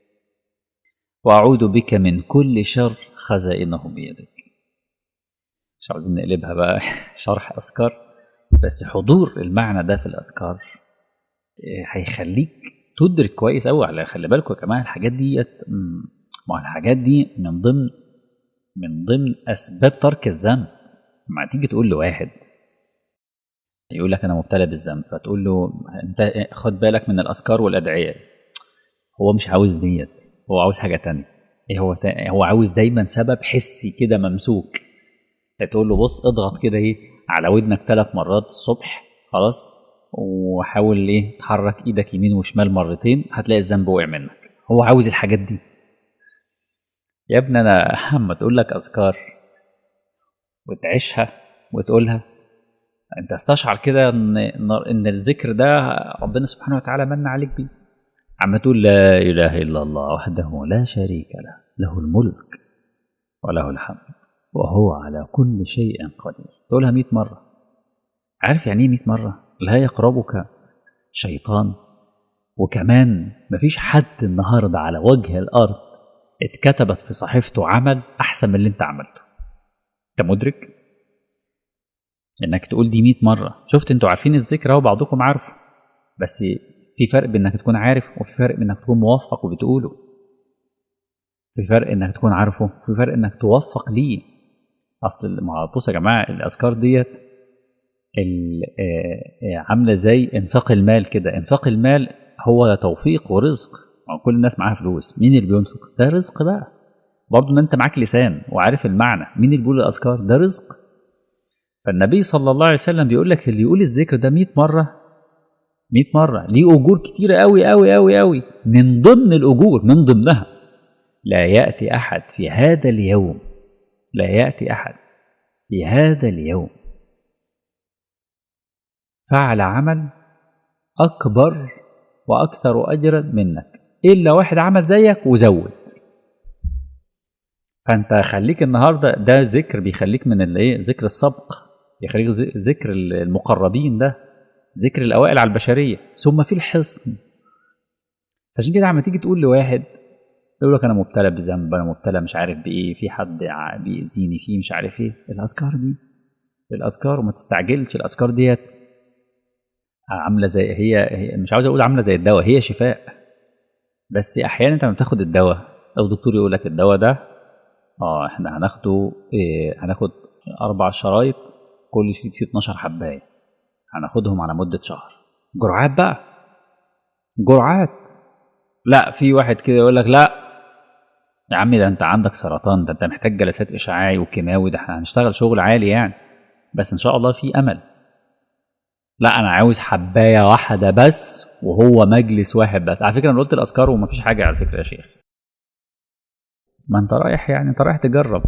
S2: واعوذ بك من كل شر خزائنه بيدك مش عاوزين نقلبها بقى شرح اذكار بس حضور المعنى ده في الاذكار هيخليك تدرك كويس قوي على خلي بالكم يا جماعه الحاجات ديت ما الحاجات دي من ضمن من ضمن اسباب ترك الذنب لما تيجي تقول لواحد يقول لك انا مبتلى بالذنب فتقول له انت خد بالك من الاذكار والادعيه هو مش عاوز ديت هو عاوز حاجه تانية ايه هو تا... هو عاوز دايما سبب حسي كده ممسوك تقول له بص اضغط كده ايه على ودنك ثلاث مرات الصبح خلاص وحاول ايه تحرك ايدك يمين وشمال مرتين هتلاقي الذنب وقع منك هو عاوز الحاجات دي يا ابني انا اما تقول لك اذكار وتعيشها وتقولها انت استشعر كده ان ان الذكر ده ربنا سبحانه وتعالى من عليك بيه عم تقول لا اله الا الله وحده لا شريك له له الملك وله الحمد وهو على كل شيء قدير تقولها 100 مره عارف يعني ايه 100 مره لا يقربك شيطان وكمان مفيش حد النهارده على وجه الارض اتكتبت في صحيفته عمل احسن من اللي انت عملته انت مدرك انك تقول دي 100 مره شفت انتوا عارفين الذكر اهو بعضكم عارفه بس في فرق بين انك تكون عارف وفي فرق بين انك تكون موفق وبتقوله في فرق انك تكون عارفه في فرق انك توفق ليه اصل بص يا جماعه الاذكار ديت عامله زي انفاق المال كده انفاق المال هو توفيق ورزق كل الناس معاها فلوس مين اللي بينفق ده رزق بقى برضه ان انت معاك لسان وعارف المعنى مين اللي بيقول الاذكار ده رزق فالنبي صلى الله عليه وسلم بيقول لك اللي يقول الذكر ده 100 مره 100 مره ليه اجور كتيره قوي قوي قوي قوي من ضمن الاجور من ضمنها لا ياتي احد في هذا اليوم لا ياتي احد في هذا اليوم فعل عمل اكبر واكثر اجرا منك الا واحد عمل زيك وزود فانت خليك النهارده ده ذكر بيخليك من الايه ذكر السبق بيخليك ذكر المقربين ده ذكر الاوائل على البشريه ثم في الحصن فعشان كده عم تيجي تقول لواحد يقول لك انا مبتلى بذنب انا مبتلى مش عارف بايه في حد بيأذيني فيه مش عارف ايه الاذكار دي الاذكار وما تستعجلش الاذكار ديت عامله زي هي, هي مش عاوز اقول عامله زي الدواء هي شفاء بس احيانا انت لما بتاخد الدواء او الدكتور يقول لك الدواء ده اه احنا هناخده إيه هناخد اربع شرايط كل شريط فيه 12 حبايه هناخدهم على مده شهر جرعات بقى جرعات لا في واحد كده يقول لك لا يا عمي ده انت عندك سرطان ده انت محتاج جلسات اشعاعي وكيماوي ده احنا هنشتغل شغل عالي يعني بس ان شاء الله في امل لا انا عاوز حبايه واحده بس وهو مجلس واحد بس على فكره انا قلت الاذكار ومفيش حاجه على فكره يا شيخ ما انت رايح يعني انت رايح تجرب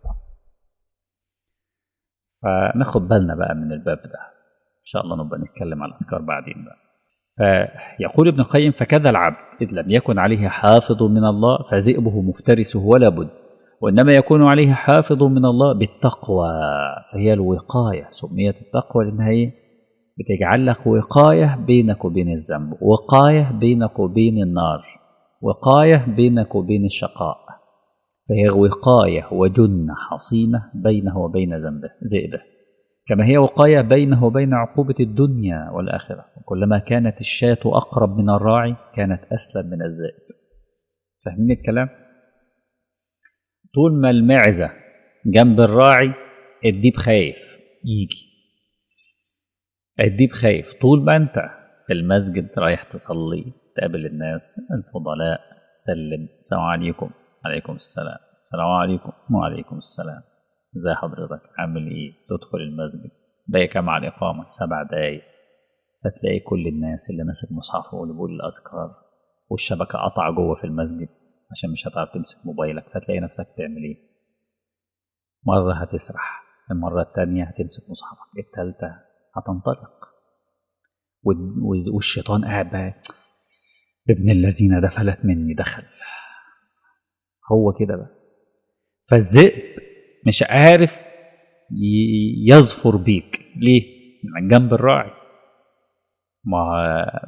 S2: فناخد بالنا بقى من الباب ده ان شاء الله نبقى نتكلم على الاذكار بعدين بقى فيقول ابن القيم فكذا العبد اذ لم يكن عليه حافظ من الله فذئبه مفترسه ولا بد وانما يكون عليه حافظ من الله بالتقوى فهي الوقايه سميت التقوى لانها ايه بتجعل لك وقايه بينك وبين الذنب وقايه بينك وبين النار وقايه بينك وبين الشقاء فهي وقايه وجنه حصينه بينه وبين ذنبه ذئبه كما هي وقايه بينه وبين عقوبه الدنيا والاخره وكلما كانت الشاة اقرب من الراعي كانت اسلم من الذئب فاهمين الكلام طول ما المعزه جنب الراعي الديب خايف يجي الديب خايف طول ما انت في المسجد رايح تصلي تقابل الناس الفضلاء تسلم السلام عليكم عليكم السلام السلام عليكم وعليكم السلام ازي حضرتك عامل ايه تدخل المسجد باقي كام على الإقامة سبع دقايق فتلاقي كل الناس اللي ماسك مصحفه واللي بيقول الأذكار والشبكة قطع جوه في المسجد عشان مش هتعرف تمسك موبايلك فتلاقي نفسك تعمل ايه مرة هتسرح المرة التانية هتمسك مصحفك التالتة هتنطلق والشيطان قاعد بقى ابن الذين ده فلت مني دخل هو كده بقى فالذئب مش عارف يظفر بيك ليه من جنب الراعي ما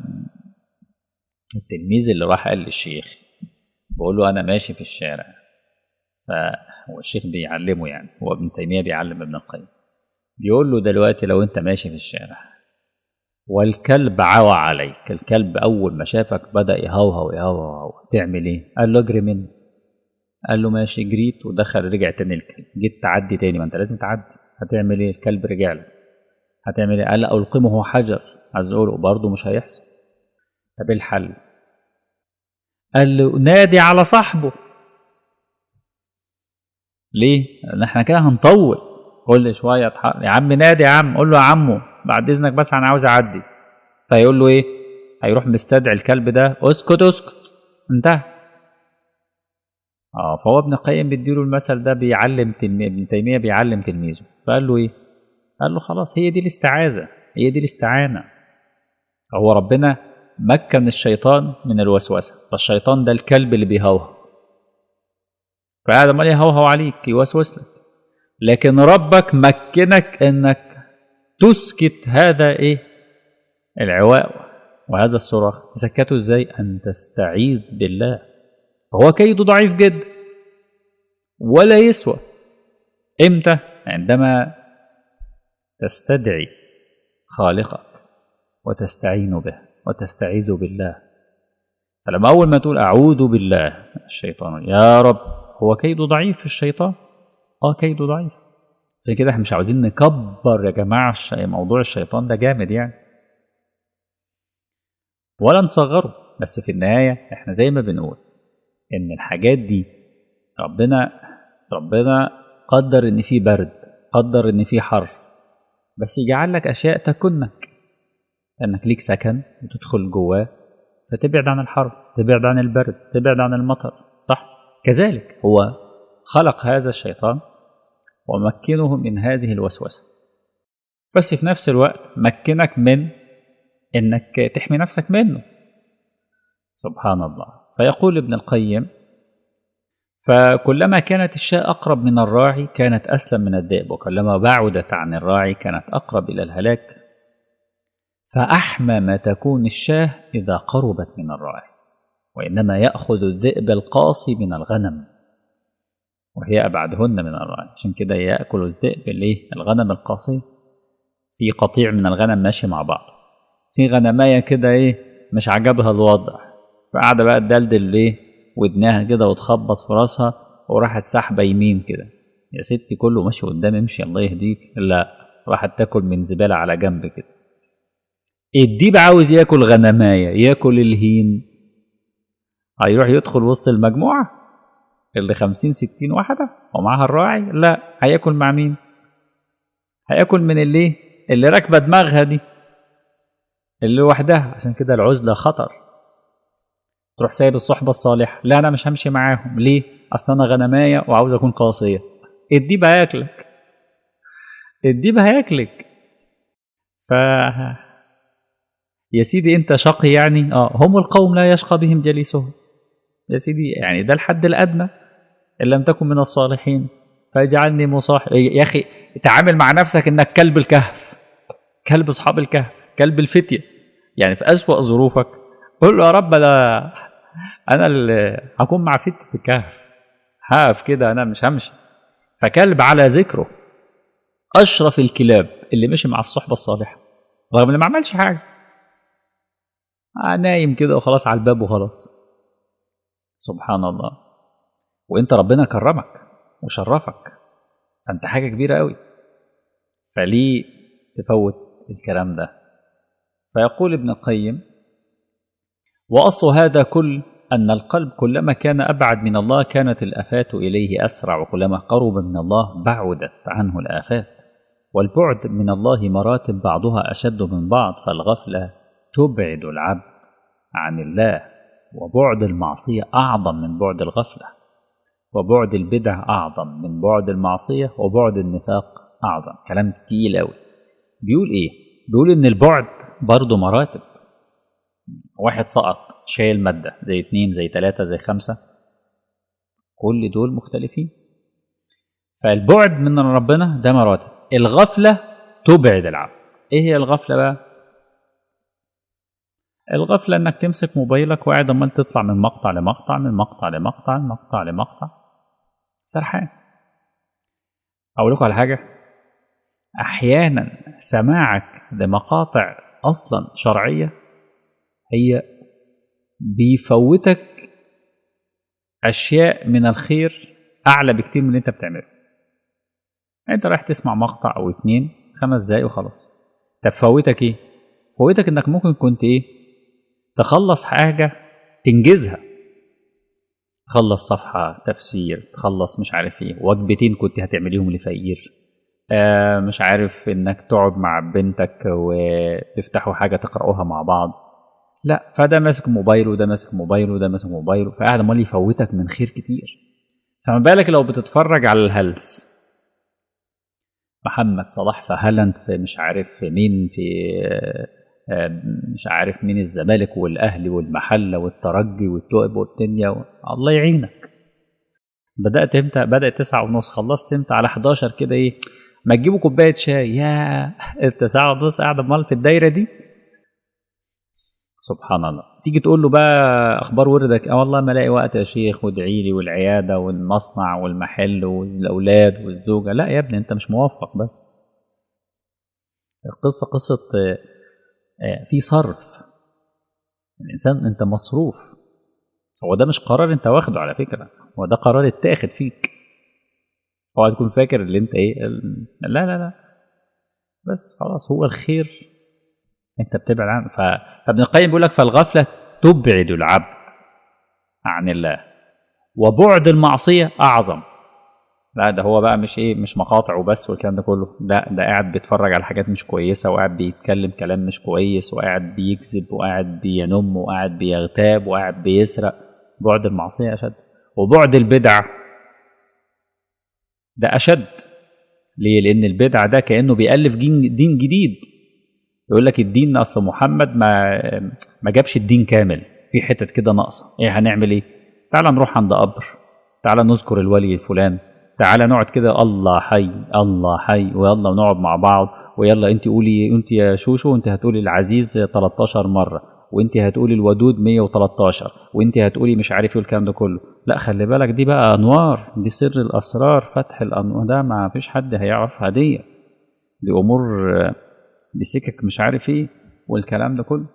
S2: التلميذ اللي راح قال للشيخ بقول له انا ماشي في الشارع فهو الشيخ بيعلمه يعني هو ابن تيميه بيعلم ابن القيم بيقول له دلوقتي لو انت ماشي في الشارع والكلب عوى عليك الكلب اول ما شافك بدا يهوهو يهوهو تعمل ايه قال له اجري منه قال له ماشي جريت ودخل رجع تاني الكلب جيت تعدي تاني ما انت لازم تعدي هتعمل ايه الكلب رجع لك هتعمل ايه قال القمه حجر عايز اقوله برضه مش هيحصل طب ايه الحل قال له نادي على صاحبه ليه لان احنا كده هنطول كل شويه تحق... يا عم نادي يا عم قول له يا عمو بعد اذنك بس انا عاوز اعدي فيقول له ايه هيروح مستدعي الكلب ده اسكت اسكت انتهى اه فهو ابن القيم بيديله المثل ده بيعلم تلميذ ابن تيميه بيعلم تلميذه فقال له ايه قال له خلاص هي دي الاستعاذه هي دي الاستعانه هو ربنا مكن الشيطان من الوسوسه فالشيطان ده الكلب اللي بيهوهو فقاعد امال يهوهو عليك يوسوس لك لكن ربك مكنك انك تسكت هذا ايه العواء وهذا الصراخ تسكته ازاي ان تستعيذ بالله فهو كيده ضعيف جدا ولا يسوى امتى عندما تستدعي خالقك وتستعين به وتستعيذ بالله فلما اول ما تقول اعوذ بالله الشيطان يا رب هو كيده ضعيف في الشيطان اه كيده ضعيف عشان كده احنا مش عاوزين نكبر يا جماعه موضوع الشيطان ده جامد يعني ولا نصغره بس في النهايه احنا زي ما بنقول ان الحاجات دي ربنا ربنا قدر ان في برد قدر ان في حر بس يجعل لك اشياء تكنك انك ليك سكن وتدخل جواه فتبعد عن الحر تبعد عن البرد تبعد عن المطر صح كذلك هو خلق هذا الشيطان ومكنه من هذه الوسوسه بس في نفس الوقت مكنك من انك تحمي نفسك منه سبحان الله فيقول ابن القيم فكلما كانت الشاة أقرب من الراعي كانت أسلم من الذئب وكلما بعدت عن الراعي كانت أقرب إلى الهلاك فأحمى ما تكون الشاة إذا قربت من الراعي وإنما يأخذ الذئب القاصي من الغنم وهي أبعدهن من الراعي عشان كده يأكل الذئب الإيه الغنم القاصي في قطيع من الغنم ماشي مع بعض في غنماية كده إيه مش عجبها الوضع فقاعدة بقى تدلدل إيه ودناها كده وتخبط في راسها وراحت سحبة يمين كده يا ستي كله ماشي قدام امشي الله يهديك لا راحت تاكل من زبالة على جنب كده الديب عاوز ياكل غنماية ياكل الهين هيروح يدخل وسط المجموعة اللي خمسين ستين واحدة ومعاها الراعي لا هياكل مع مين هياكل من اللي اللي راكبة دماغها دي اللي لوحدها عشان كده العزلة خطر تروح سايب الصحبة الصالحة لا أنا مش همشي معاهم ليه أصل أنا غنماية وعاوز أكون قاسية الديب هياكلك الديب هياكلك ف يا سيدي انت شقي يعني اه هم القوم لا يشقى بهم جليسهم يا سيدي يعني ده الحد الادنى ان لم تكن من الصالحين فاجعلني مصاحب يا اخي تعامل مع نفسك انك كلب الكهف كلب اصحاب الكهف كلب الفتيه يعني في اسوا ظروفك قول له يا رب انا انا اللي هكون مع فتيه الكهف هقف كده انا مش همشي فكلب على ذكره اشرف الكلاب اللي مشي مع الصحبه الصالحه رغم انه ما عملش حاجه آه نايم كده وخلاص على الباب وخلاص سبحان الله وانت ربنا كرمك وشرفك فانت حاجه كبيره قوي فليه تفوت الكلام ده فيقول ابن القيم واصل هذا كل ان القلب كلما كان ابعد من الله كانت الافات اليه اسرع وكلما قرب من الله بعدت عنه الافات والبعد من الله مراتب بعضها اشد من بعض فالغفله تبعد العبد عن الله وبعد المعصيه اعظم من بعد الغفله وبعد البدع اعظم من بعد المعصيه وبعد النفاق اعظم كلام تقيل قوي بيقول ايه بيقول ان البعد برضه مراتب واحد سقط شايل مادة زي اتنين زي تلاتة زي خمسة كل دول مختلفين فالبعد من ربنا ده مراتب الغفلة تبعد العبد ايه هي الغفلة بقى الغفلة انك تمسك موبايلك وقاعد عمال تطلع من مقطع لمقطع من مقطع لمقطع من مقطع لمقطع سرحان اقول لكم على حاجة احيانا سماعك لمقاطع اصلا شرعيه هي بيفوتك اشياء من الخير اعلى بكتير من اللي انت بتعمله انت رايح تسمع مقطع او اتنين خمس دقايق وخلاص طب فوتك ايه فوتك انك ممكن كنت ايه تخلص حاجه تنجزها تخلص صفحه تفسير تخلص مش عارف ايه وجبتين كنت هتعمليهم لفقير آه مش عارف انك تقعد مع بنتك وتفتحوا حاجه تقراوها مع بعض لا فده ماسك موبايل وده ماسك موبايل وده ماسك موبايل فقاعد امال يفوتك من خير كتير فما بالك لو بتتفرج على الهلس محمد صلاح في هالاند في مش عارف في مين في مش عارف مين الزمالك والاهلي والمحله والترجي والتوأب والدنيا و... الله يعينك بدات امتى بدات تسعة ونص خلصت امتى على 11 كده ايه ما تجيبوا كوبايه شاي يا انت ساعه ونص قاعد امال في الدايره دي سبحان الله تيجي تقول له بقى اخبار وردك اه والله ما الاقي وقت يا شيخ وادعي لي والعياده والمصنع والمحل والاولاد والزوجه لا يا ابني انت مش موفق بس القصه قصه في صرف الانسان انت مصروف هو ده مش قرار انت واخده على فكره هو ده قرار اتاخد فيك اوعى تكون فاكر اللي انت ايه لا لا لا بس خلاص هو الخير انت بتبعد عنه فابن القيم بيقول لك فالغفله تبعد العبد عن الله وبعد المعصيه اعظم لا ده هو بقى مش ايه مش مقاطع وبس والكلام ده كله لا ده قاعد بيتفرج على حاجات مش كويسه وقاعد بيتكلم كلام مش كويس وقاعد بيكذب وقاعد بينم وقاعد بيغتاب وقاعد بيسرق بعد المعصيه اشد وبعد البدع ده اشد ليه لان البدع ده كانه بيالف دين جديد يقول لك الدين اصل محمد ما ما جابش الدين كامل في حتت كده ناقصه ايه هنعمل ايه تعال نروح عند قبر تعال نذكر الولي الفلان تعال نقعد كده الله حي الله حي ويلا نقعد مع بعض ويلا انت قولي انت يا شوشو انت هتقولي العزيز 13 مره وانت هتقولي الودود 113 وانت هتقولي مش عارف ايه الكلام ده كله لا خلي بالك دي بقى انوار دي سر الاسرار فتح الانوار ده ما فيش حد هيعرفها ديت دي امور دي سكك مش عارف ايه والكلام ده كله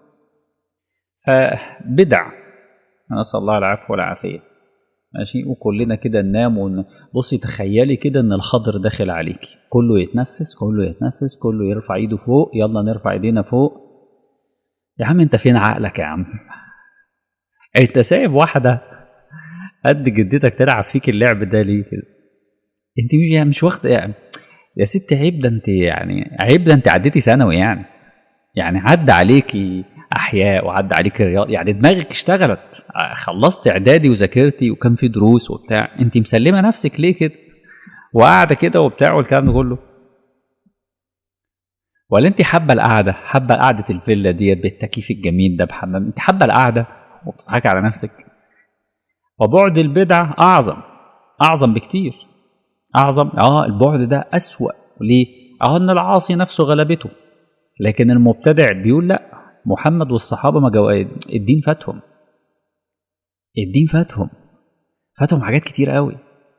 S2: فبدع نسال الله العفو والعافيه ماشي وكلنا كده ننام ون... بصي تخيلي كده ان الخضر داخل عليكي كله يتنفس كله يتنفس كله يرفع ايده فوق يلا نرفع ايدينا فوق يا عم انت فين عقلك يا عم انت سايب واحده قد جدتك تلعب فيك اللعب ده ليه كده انت مش يعني مش واخده يعني يا ست عيب ده انت يعني عيب ده انت عديتي ثانوي يعني يعني عدى عليكي احياء وعدى عليك رياض يعني دماغك اشتغلت خلصت اعدادي وذاكرتي وكان في دروس وبتاع انت مسلمه نفسك ليه كده وقاعده كده وبتاع والكلام ده كله ولا انت حابه القعده حابه قعده الفيلا ديت بالتكييف الجميل ده بحمام انت حابه القعده وبتضحكي على نفسك وبعد البدع اعظم اعظم بكتير اعظم اه البعد ده اسوا ليه اه ان العاصي نفسه غلبته لكن المبتدع بيقول لا محمد والصحابه ما جو... الدين فاتهم الدين فاتهم فاتهم حاجات كتير قوي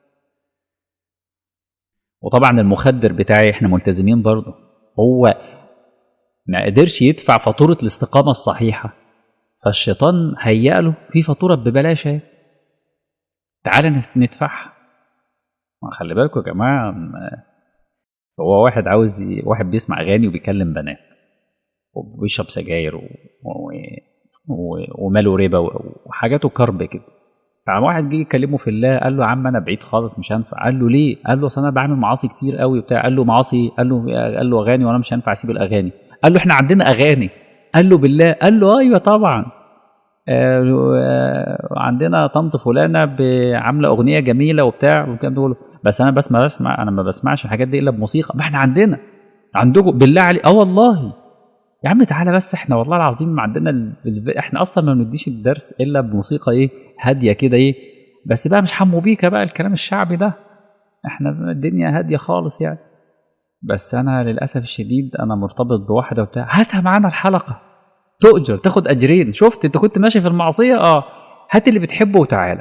S2: وطبعا المخدر بتاعي احنا ملتزمين برضه هو ما قدرش يدفع فاتوره الاستقامه الصحيحه فالشيطان هيأ له في فاتوره ببلاش اهي تعالى ندفعها خلي بالكم يا جماعه فهو واحد عاوز ي... واحد بيسمع اغاني وبيكلم بنات وبيشرب سجاير و... و... و... وماله ربا و... وحاجاته كرب كده فعم واحد جه يكلمه في الله قال له يا عم انا بعيد خالص مش هنفع قال له ليه قال له اصل انا بعمل معاصي كتير قوي وبتاع قال له معاصي قال له قال له اغاني وانا مش هينفع اسيب الاغاني قال له احنا عندنا اغاني قال له بالله قال له ايوه طبعا آه، آه، عندنا طنط فلانه ب- عامله اغنيه جميله وبتاع والكلام ده كله بس انا بسمع بسمع انا ما بسمعش الحاجات دي الا بموسيقى ما احنا عندنا عندكم بالله عليك اه والله يا عم تعالى بس احنا والله العظيم عندنا ال... ال- احنا اصلا ما بنديش الدرس الا بموسيقى ايه هاديه كده ايه بس بقى مش حمو بيكا بقى الكلام الشعبي ده احنا الدنيا هاديه خالص يعني بس انا للاسف الشديد انا مرتبط بواحده وبتاع هاتها معانا الحلقه تؤجر تاخد اجرين شفت انت كنت ماشي في المعصيه اه هات اللي بتحبه وتعالى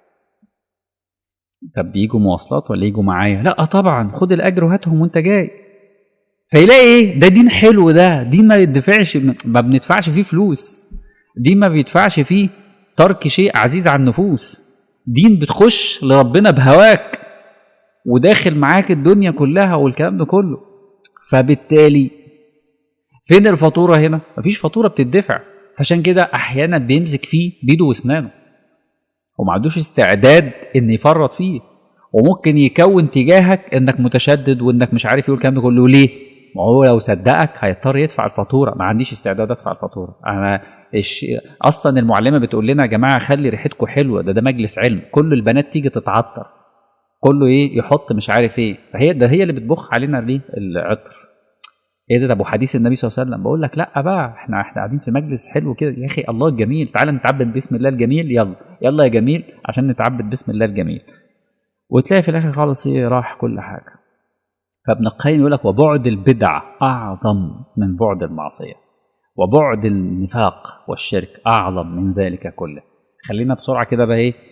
S2: طب بيجوا مواصلات ولا يجوا معايا لا طبعا خد الاجر وهاتهم وانت جاي فيلاقي ايه ده دين حلو ده دين ما يدفعش ما بندفعش فيه فلوس دين ما بيدفعش فيه ترك شيء عزيز على النفوس دين بتخش لربنا بهواك وداخل معاك الدنيا كلها والكلام ده كله فبالتالي فين الفاتوره هنا مفيش فاتوره بتدفع فعشان كده احيانا بيمسك فيه بايده واسنانه وما عندوش استعداد ان يفرط فيه وممكن يكون تجاهك انك متشدد وانك مش عارف يقول الكلام ده كله ليه؟ ما هو لو صدقك هيضطر يدفع الفاتوره ما عنديش استعداد ادفع الفاتوره انا إش... اصلا المعلمه بتقول لنا يا جماعه خلي ريحتكم حلوه ده ده مجلس علم كل البنات تيجي تتعطر كله ايه يحط مش عارف ايه فهي ده هي اللي بتبخ علينا ليه العطر ايه ده ابو حديث النبي صلى الله عليه وسلم بقول لك لا بقى احنا احنا قاعدين في مجلس حلو كده يا اخي الله الجميل تعالى نتعبد باسم الله الجميل يلا يلا يا جميل عشان نتعبد باسم الله الجميل وتلاقي في الاخر خالص ايه راح كل حاجه فابن القيم يقول لك وبعد البدع اعظم من بعد المعصيه وبعد النفاق والشرك اعظم من ذلك كله خلينا بسرعه كده بقى ايه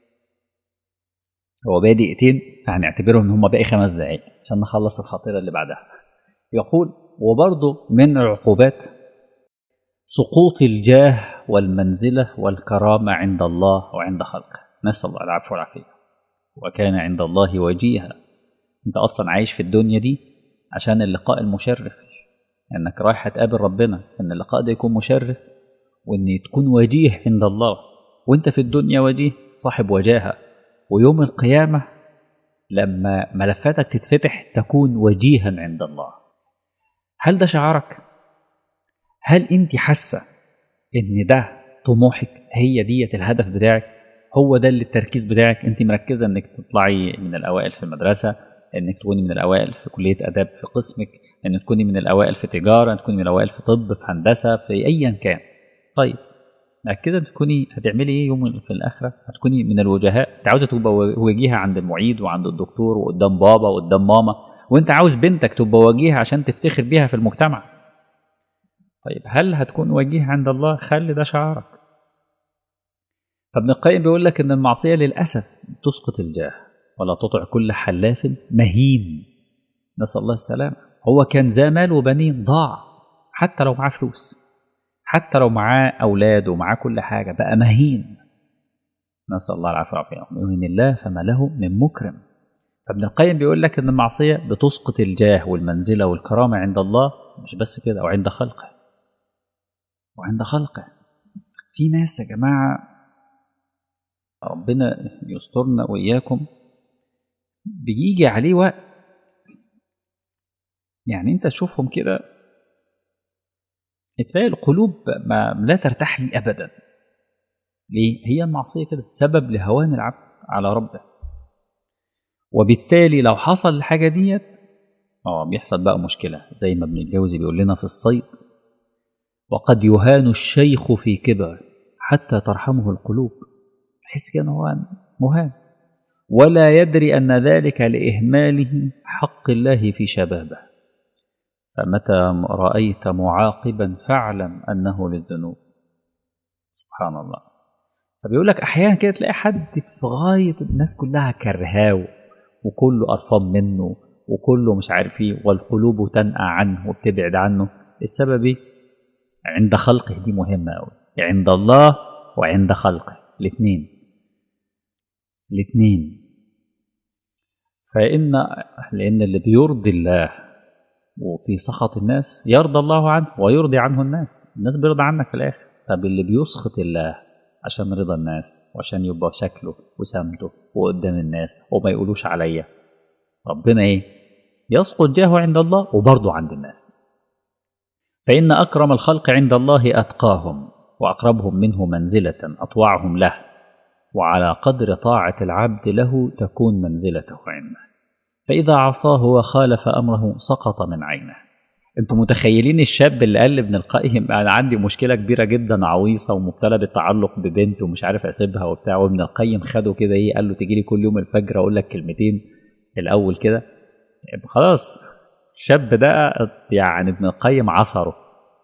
S2: هو باقي دقيقتين فهنعتبرهم ان هم باقي خمس دقايق عشان نخلص الخطيره اللي بعدها يقول وبرضه من عقوبات سقوط الجاه والمنزله والكرامه عند الله وعند خلقه نسال الله العفو والعافيه وكان عند الله وجيها انت اصلا عايش في الدنيا دي عشان اللقاء المشرف انك رايح تقابل ربنا ان اللقاء ده يكون مشرف وان تكون وجيه عند الله وانت في الدنيا وجيه صاحب وجاهه ويوم القيامه لما ملفاتك تتفتح تكون وجيها عند الله هل ده شعارك هل انت حاسه ان ده طموحك هي ديت الهدف بتاعك هو ده اللي التركيز بتاعك انت مركزه انك تطلعي من الاوائل في المدرسه انك تكوني من الاوائل في كليه اداب في قسمك انك تكوني من الاوائل في تجاره تكوني من الاوائل في طب في هندسه في ايا كان طيب مركزه انك تكوني هتعملي ايه يوم في الاخره هتكوني من الوجهاء انت عاوزه تبقى وجيهه عند المعيد وعند الدكتور وقدام بابا وقدام ماما وانت عاوز بنتك تبقى وجيهه عشان تفتخر بيها في المجتمع طيب هل هتكون وجيه عند الله خلي ده شعارك فابن القيم بيقول لك ان المعصيه للاسف تسقط الجاه ولا تطع كل حلاف مهين نسال الله السلامه هو كان ذا مال وبنين ضاع حتى لو معاه فلوس حتى لو معاه اولاد ومعاه كل حاجه بقى مهين نسال الله العافيه والعافيه يهين الله فما له من مكرم فابن القيم بيقول لك ان المعصيه بتسقط الجاه والمنزله والكرامه عند الله مش بس كده وعند خلقه وعند خلقه في ناس يا جماعه ربنا يسترنا واياكم بيجي عليه وقت يعني انت تشوفهم كده تلاقي القلوب ما لا ترتاح لي ابدا ليه هي المعصيه كده سبب لهوان العبد على ربه وبالتالي لو حصل الحاجه ديت اه بيحصل بقى مشكله زي ما ابن الجوزي بيقول لنا في الصيد وقد يهان الشيخ في كبر حتى ترحمه القلوب تحس كده هو مهان ولا يدري ان ذلك لاهماله حق الله في شبابه فمتى رايت معاقبا فاعلم انه للذنوب سبحان الله فبيقول لك احيانا كده تلاقي حد في غايه الناس كلها كرهاه وكله قرفان منه وكله مش عارف ايه والقلوب تنأى عنه وبتبعد عنه السبب ايه؟ عند خلقه دي مهمه قوي عند الله وعند خلقه الاثنين الاثنين فإن لأن اللي بيرضي الله وفي سخط الناس يرضى الله عنه ويرضي عنه الناس الناس بيرضى عنك في الآخر طب اللي بيسخط الله عشان رضا الناس وعشان يبقى شكله وسمته وقدام الناس وما يقولوش عليا ربنا ايه يسقط جاهه عند الله وبرضه عند الناس فإن أكرم الخلق عند الله أتقاهم وأقربهم منه منزلة أطوعهم له وعلى قدر طاعة العبد له تكون منزلته عنده فإذا عصاه وخالف أمره سقط من عينه انتوا متخيلين الشاب اللي قال لابن القيم انا عندي مشكله كبيره جدا عويصه ومبتلى بالتعلق ببنت ومش عارف اسيبها وبتاع وابن القيم خده كده ايه قال له تيجي لي كل يوم الفجر اقول لك كلمتين الاول كده خلاص الشاب ده يعني ابن القيم عصره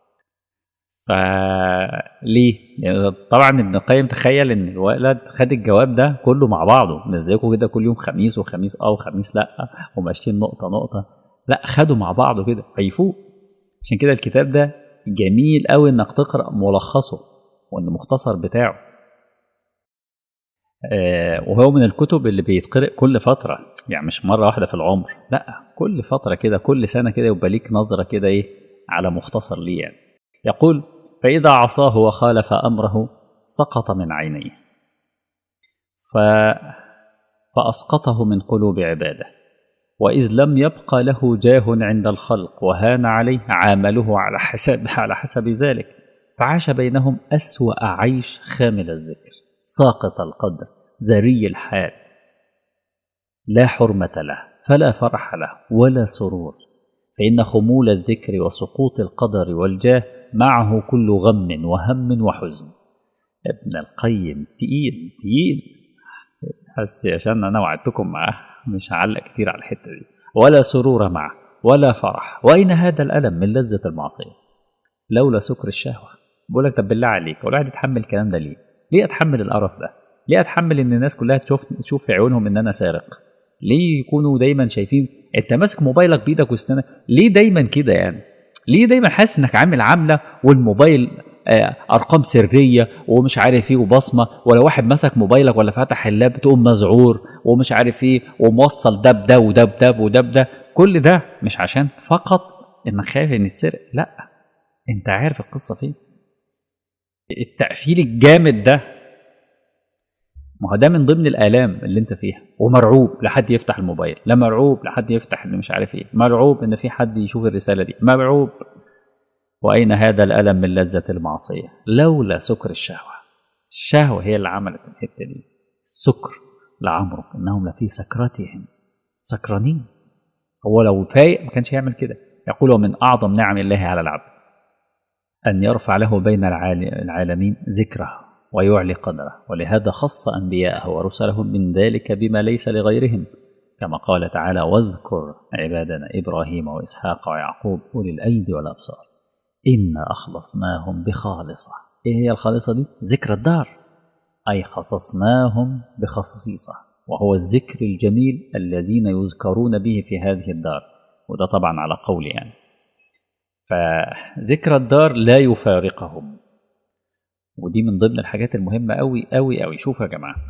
S2: فليه؟ يعني طبعا ابن القيم تخيل ان الولد خد الجواب ده كله مع بعضه مش زيكم كده كل يوم خميس وخميس اه وخميس لا وماشيين نقطه نقطه لا خدوا مع بعضه كده فيفوق عشان كده الكتاب ده جميل قوي انك تقرا ملخصه وان المختصر بتاعه آه وهو من الكتب اللي بيتقرأ كل فترة يعني مش مرة واحدة في العمر لا كل فترة كده كل سنة كده يبقى ليك نظرة كده ايه على مختصر ليه يعني يقول فإذا عصاه وخالف أمره سقط من عينيه ف... فأسقطه من قلوب عباده وإذ لم يبق له جاه عند الخلق وهان عليه عامله على حسب على حسب ذلك فعاش بينهم أسوأ عيش خامل الذكر ساقط القدر زري الحال لا حرمة له فلا فرح له ولا سرور فإن خمول الذكر وسقوط القدر والجاه معه كل غم وهم وحزن ابن القيم تقيل تقيل بس عشان أنا وعدتكم معاه مش هعلق كتير على الحتة دي ولا سرور معه ولا فرح وأين هذا الألم من لذة المعصية لولا سكر الشهوة بقول لك طب بالله عليك ولا هتتحمل الكلام ده ليه ليه أتحمل القرف ده ليه أتحمل إن الناس كلها تشوف تشوف في عيونهم إن أنا سارق ليه يكونوا دايما شايفين انت ماسك موبايلك بايدك وسنانك ليه دايما كده يعني ليه دايما حاسس انك عامل عامله والموبايل آه ارقام سريه ومش عارف ايه وبصمه ولا واحد مسك موبايلك ولا فتح اللاب تقوم مذعور ومش عارف ايه وموصل ده بده وده بده وده بده كل ده مش عشان فقط انك خايف ان تسرق لا انت عارف القصه فين التقفيل الجامد ده ما هو ده من ضمن الالام اللي انت فيها ومرعوب لحد يفتح الموبايل لا مرعوب لحد يفتح اللي مش عارف ايه مرعوب ان في حد يشوف الرساله دي مرعوب واين هذا الالم من لذه المعصيه لولا سكر الشهوه الشهوه هي اللي عملت الحته دي السكر لعمرك انهم لفي سكرتهم سكرانين هو لو فايق ما كانش يعمل كده يقول ومن اعظم نعم الله على العبد ان يرفع له بين العالمين ذكره ويعلي قدره ولهذا خص أنبياءه ورسله من ذلك بما ليس لغيرهم كما قال تعالى واذكر عبادنا إبراهيم وإسحاق ويعقوب أولي الأيدي والأبصار إنا أخلصناهم بخالصة إيه هي الخالصة دي؟ ذكر الدار أي خصصناهم بخصيصة وهو الذكر الجميل الذين يذكرون به في هذه الدار وده طبعا على قول يعني فذكر الدار لا يفارقهم ودي من ضمن الحاجات المهمة أوي أوي أوي شوفوا يا جماعة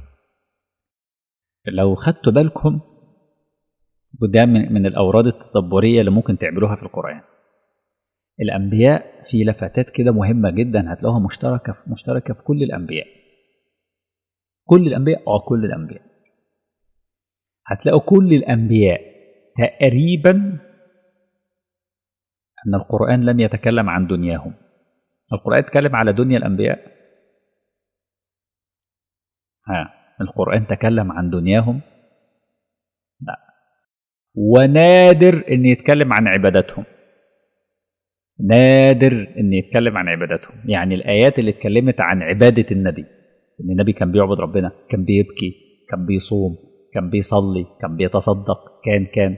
S2: لو خدتوا بالكم وده من, من الأوراد التدبرية اللي ممكن تعملوها في القرآن الأنبياء في لفتات كده مهمة جدا هتلاقوها مشتركة في مشتركة في كل الأنبياء كل الأنبياء أه كل الأنبياء هتلاقوا كل الأنبياء تقريبا أن القرآن لم يتكلم عن دنياهم القرآن اتكلم على دنيا الأنبياء ها القرآن تكلم عن دنياهم لا ونادر ان يتكلم عن عباداتهم نادر ان يتكلم عن عباداتهم يعني الايات اللي اتكلمت عن عباده النبي ان النبي كان بيعبد ربنا كان بيبكي كان بيصوم كان بيصلي كان بيتصدق كان كان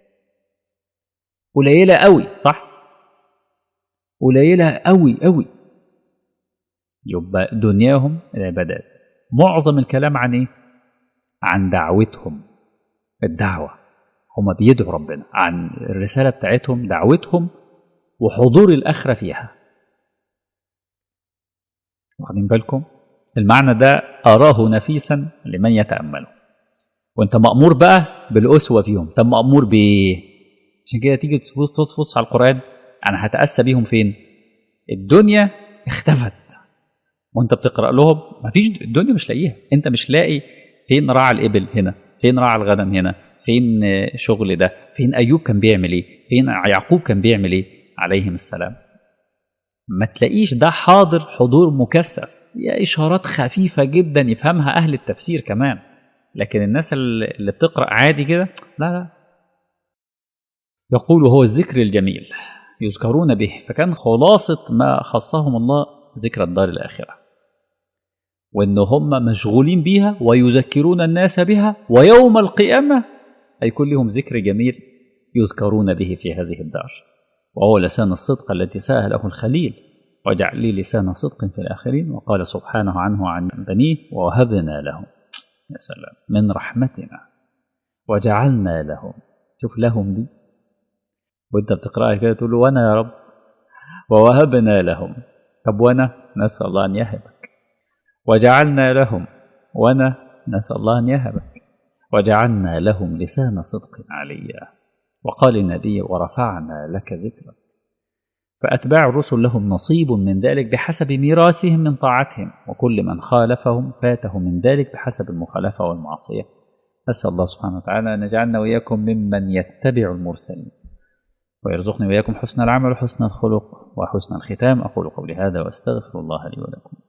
S2: قليله قوي صح قليله قوي قوي يبقى دنياهم العبادات معظم الكلام عن ايه عن دعوتهم الدعوه هما بيدعوا ربنا عن الرساله بتاعتهم دعوتهم وحضور الاخره فيها واخدين بالكم المعنى ده اراه نفيسا لمن يتامله وانت مأمور بقى بالأسوة فيهم طب مأمور بإيه عشان كده تيجي تبص تبص على القرآن أنا هتأسى بيهم فين الدنيا اختفت وانت بتقرأ لهم مفيش الدنيا مش لاقيها انت مش لاقي فين راعى الإبل هنا فين راعى الغنم هنا فين شغل ده فين أيوب كان بيعمل ايه فين يعقوب كان بيعمل ايه عليهم السلام ما تلاقيش ده حاضر حضور مكثف هي إشارات خفيفة جدا يفهمها أهل التفسير كمان لكن الناس اللي بتقرأ عادي كده لا لا يقول هو الذكر الجميل يذكرون به فكان خلاصة ما خصهم الله ذكر الدار الآخرة وإن هم مشغولين بها ويذكرون الناس بها ويوم القيامة هيكون لهم ذكر جميل يذكرون به في هذه الدار وهو لسان الصدق التي سأله الخليل واجعل لي لسان صدق في الآخرين وقال سبحانه عنه عن بنيه ووهبنا لهم يا سلام من رحمتنا وجعلنا لهم شوف لهم دي وانت بتقراها كده تقول له وانا يا رب ووهبنا لهم طب وانا نسال الله ان يهبك وجعلنا لهم وانا نسال الله ان يهبك وجعلنا لهم لسان صدق عليا وقال النبي ورفعنا لك ذكرك فأتباع الرسل لهم نصيب من ذلك بحسب ميراثهم من طاعتهم وكل من خالفهم فاته من ذلك بحسب المخالفة والمعصية أسأل الله سبحانه وتعالى أن يجعلنا وإياكم ممن يتبع المرسلين ويرزقني وإياكم حسن العمل وحسن الخلق وحسن الختام أقول قولي هذا وأستغفر الله لي ولكم